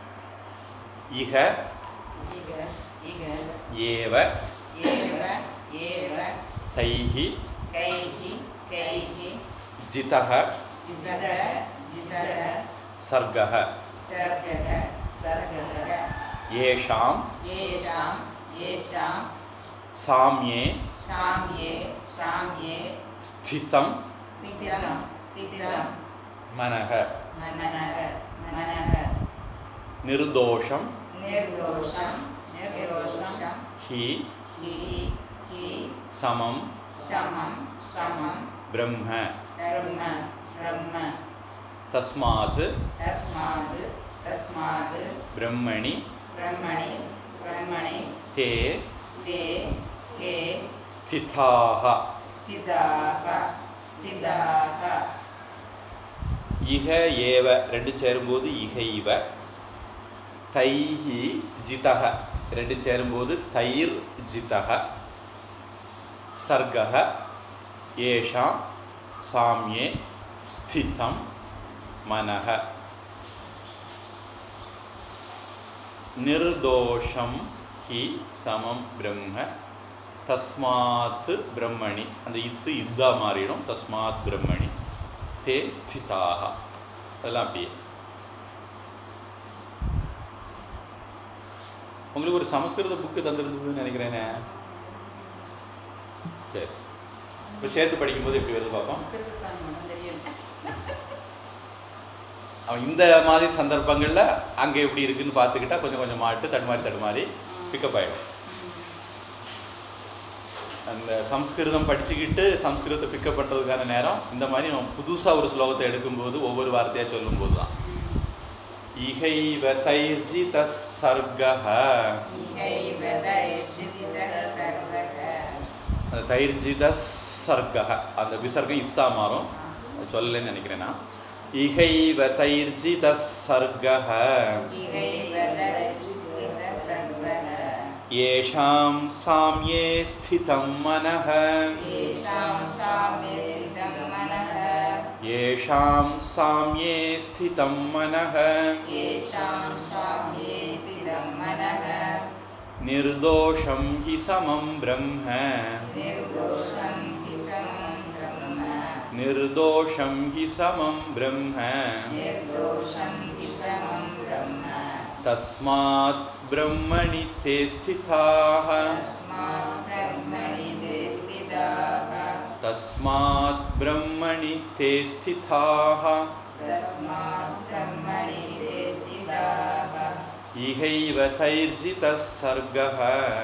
இக இக இக ஏவ ஏவ ஏவ தைஹி கைஹி கைஹி ஜிதः ஜிதர ஜிதர சர்கः சர்கக சர்கக येषां येषां येषां साम्ये साम्ये साम्ये स्थितं स्थितं स्थितं मनः मनः मनः निर्दोषं निर्दोषं निर्दोषं हि हि हि समं समं समं ब्रह्म ब्रह्म ब्रह्म तस्मात् तस्मात् तस्मात् ब्रह्मणि ब्रह्मणि ब्रह्मणि ते ते ते स्थिताः स्थिताः स्थिताः இக ஏவ ரெண்டு சேரும்போது இகைவ தைஹி ஜிதக ரெண்டு சேரும்போது தைர் ஜிதக சர்கக ஏஷாம் சாமியே ஸ்திதம் மனக நிர்தோஷம் ஹி சமம் பிரம்ம தஸ்மாத் பிரம்மணி அந்த இத்து இத்தா மாறிடும் தஸ்மாத் பிரம்மணி தே ஸ்திதாக அதெல்லாம் அப்படியே உங்களுக்கு ஒரு சமஸ்கிருத புக்கு தந்திருந்ததுன்னு நினைக்கிறேனே சரி இப்போ சேர்த்து படிக்கும்போது எப்படி வருது பார்ப்போம் அவன் இந்த மாதிரி சந்தர்ப்பங்களில் அங்கே எப்படி இருக்குன்னு பார்த்துக்கிட்டா கொஞ்சம் கொஞ்சம் மாட்டு தடுமாறி தடுமாறி பிக்கப் ஆகிடும் அந்த சம்ஸ்கிருதம் படிச்சுக்கிட்டு சம்ஸ்கிருதத்தை பிக்கப் பண்ணுறதுக்கான நேரம் இந்த மாதிரி நம்ம புதுசாக ஒரு ஸ்லோகத்தை எடுக்கும்போது ஒவ்வொரு வார்த்தையாக சொல்லும்போது தான் இகைவ தைர்ஜித சர்கஹ इहैव दैर्जितः सर्वः அந்த தைர்ஜித சர்க்கக அந்த விசர்க்கம் இஸ்ஸா மாறும் அது சொல்லலைன்னு நினைக்கிறேன் நான் இகைவ தைர்ஜித சர்க்கக ஏஷாம் சாம்யே ஸ்திதம் மனः ஏஷாம் சாம்யே ஸ்திதம் மனः நிர்தோஷம் ஹி சமம் பிரம்ம நிர்தோஷம் ஹி சமம் பிரம்ம தஸ்மாத் பிரம்மணி தே ஸ்திதாः தஸ்மாத் பிரம்மணி தே ஸ்திதாः இகைவ தைர்ஜிதः சர்गः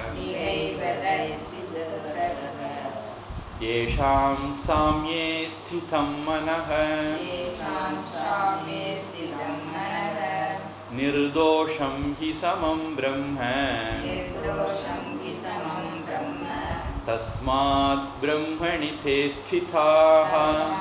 येषां साम्ये स्थितं मनः निर्दोषं हि समं ब्रह्म तस्मात् ब्रह्मणि ते स्थिताः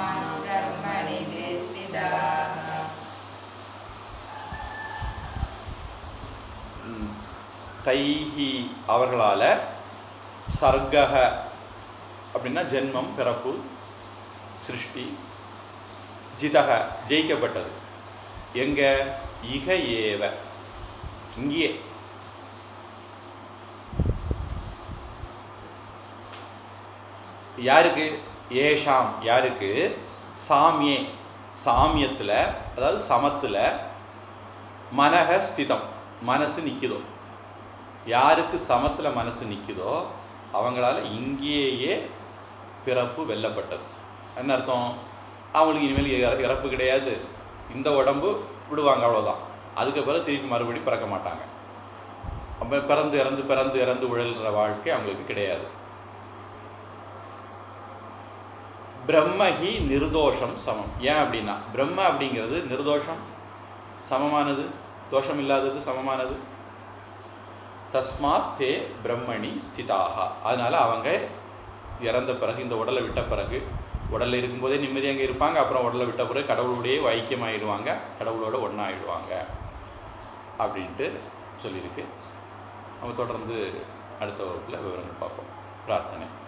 ம், தைஹி அவர்களால் சர்க்கக அப்படின்னா ஜென்மம் பிறப்பு சிருஷ்டி ஜிதக ஜெயிக்கப்பட்டது எங்க இக ஏவ இங்கேயே யாருக்கு ஏஷாம் யாருக்கு சாமியே சாமியத்தில் அதாவது சமத்தில் மனக ஸ்திதம் மனசு நிற்குதோ யாருக்கு சமத்தில் மனசு நிற்குதோ அவங்களால இங்கேயே பிறப்பு வெல்லப்பட்டது என்ன அர்த்தம் அவங்களுக்கு இனிமேல் இற- இறப்பு கிடையாது இந்த உடம்பு விடுவாங்க அவ்வளோதான் அதுக்கு பிறகு திருப்பி மறுபடி பிறக்க மாட்டாங்க அப்போ பிறந்து இறந்து பிறந்து இறந்து உழல்ற வாழ்க்கை அவங்களுக்கு கிடையாது பிரம்மஹி நிர்தோஷம் சமம் ஏன் அப்படின்னா பிரம்ம அப்படிங்கிறது நிர்தோஷம் சமமானது தோஷம் இல்லாதது சமமானது தஸ்மாத் தே பிரம்மணி ஸ்திதாக அதனால அவங்க இறந்த பிறகு இந்த உடலை விட்ட பிறகு உடல்ல இருக்கும்போதே நிம்மதியாக அங்கே இருப்பாங்க அப்புறம் உடலை விட்ட பிறகு கடவுளோடையே ஐக்கியமாயிடுவாங்க கடவுளோட ஒன்றாயிடுவாங்க அப்படின்ட்டு சொல்லியிருக்கு நம்ம தொடர்ந்து அடுத்த வகுப்பில் விவரங்கள் பார்ப்போம் பிரார்த்தனை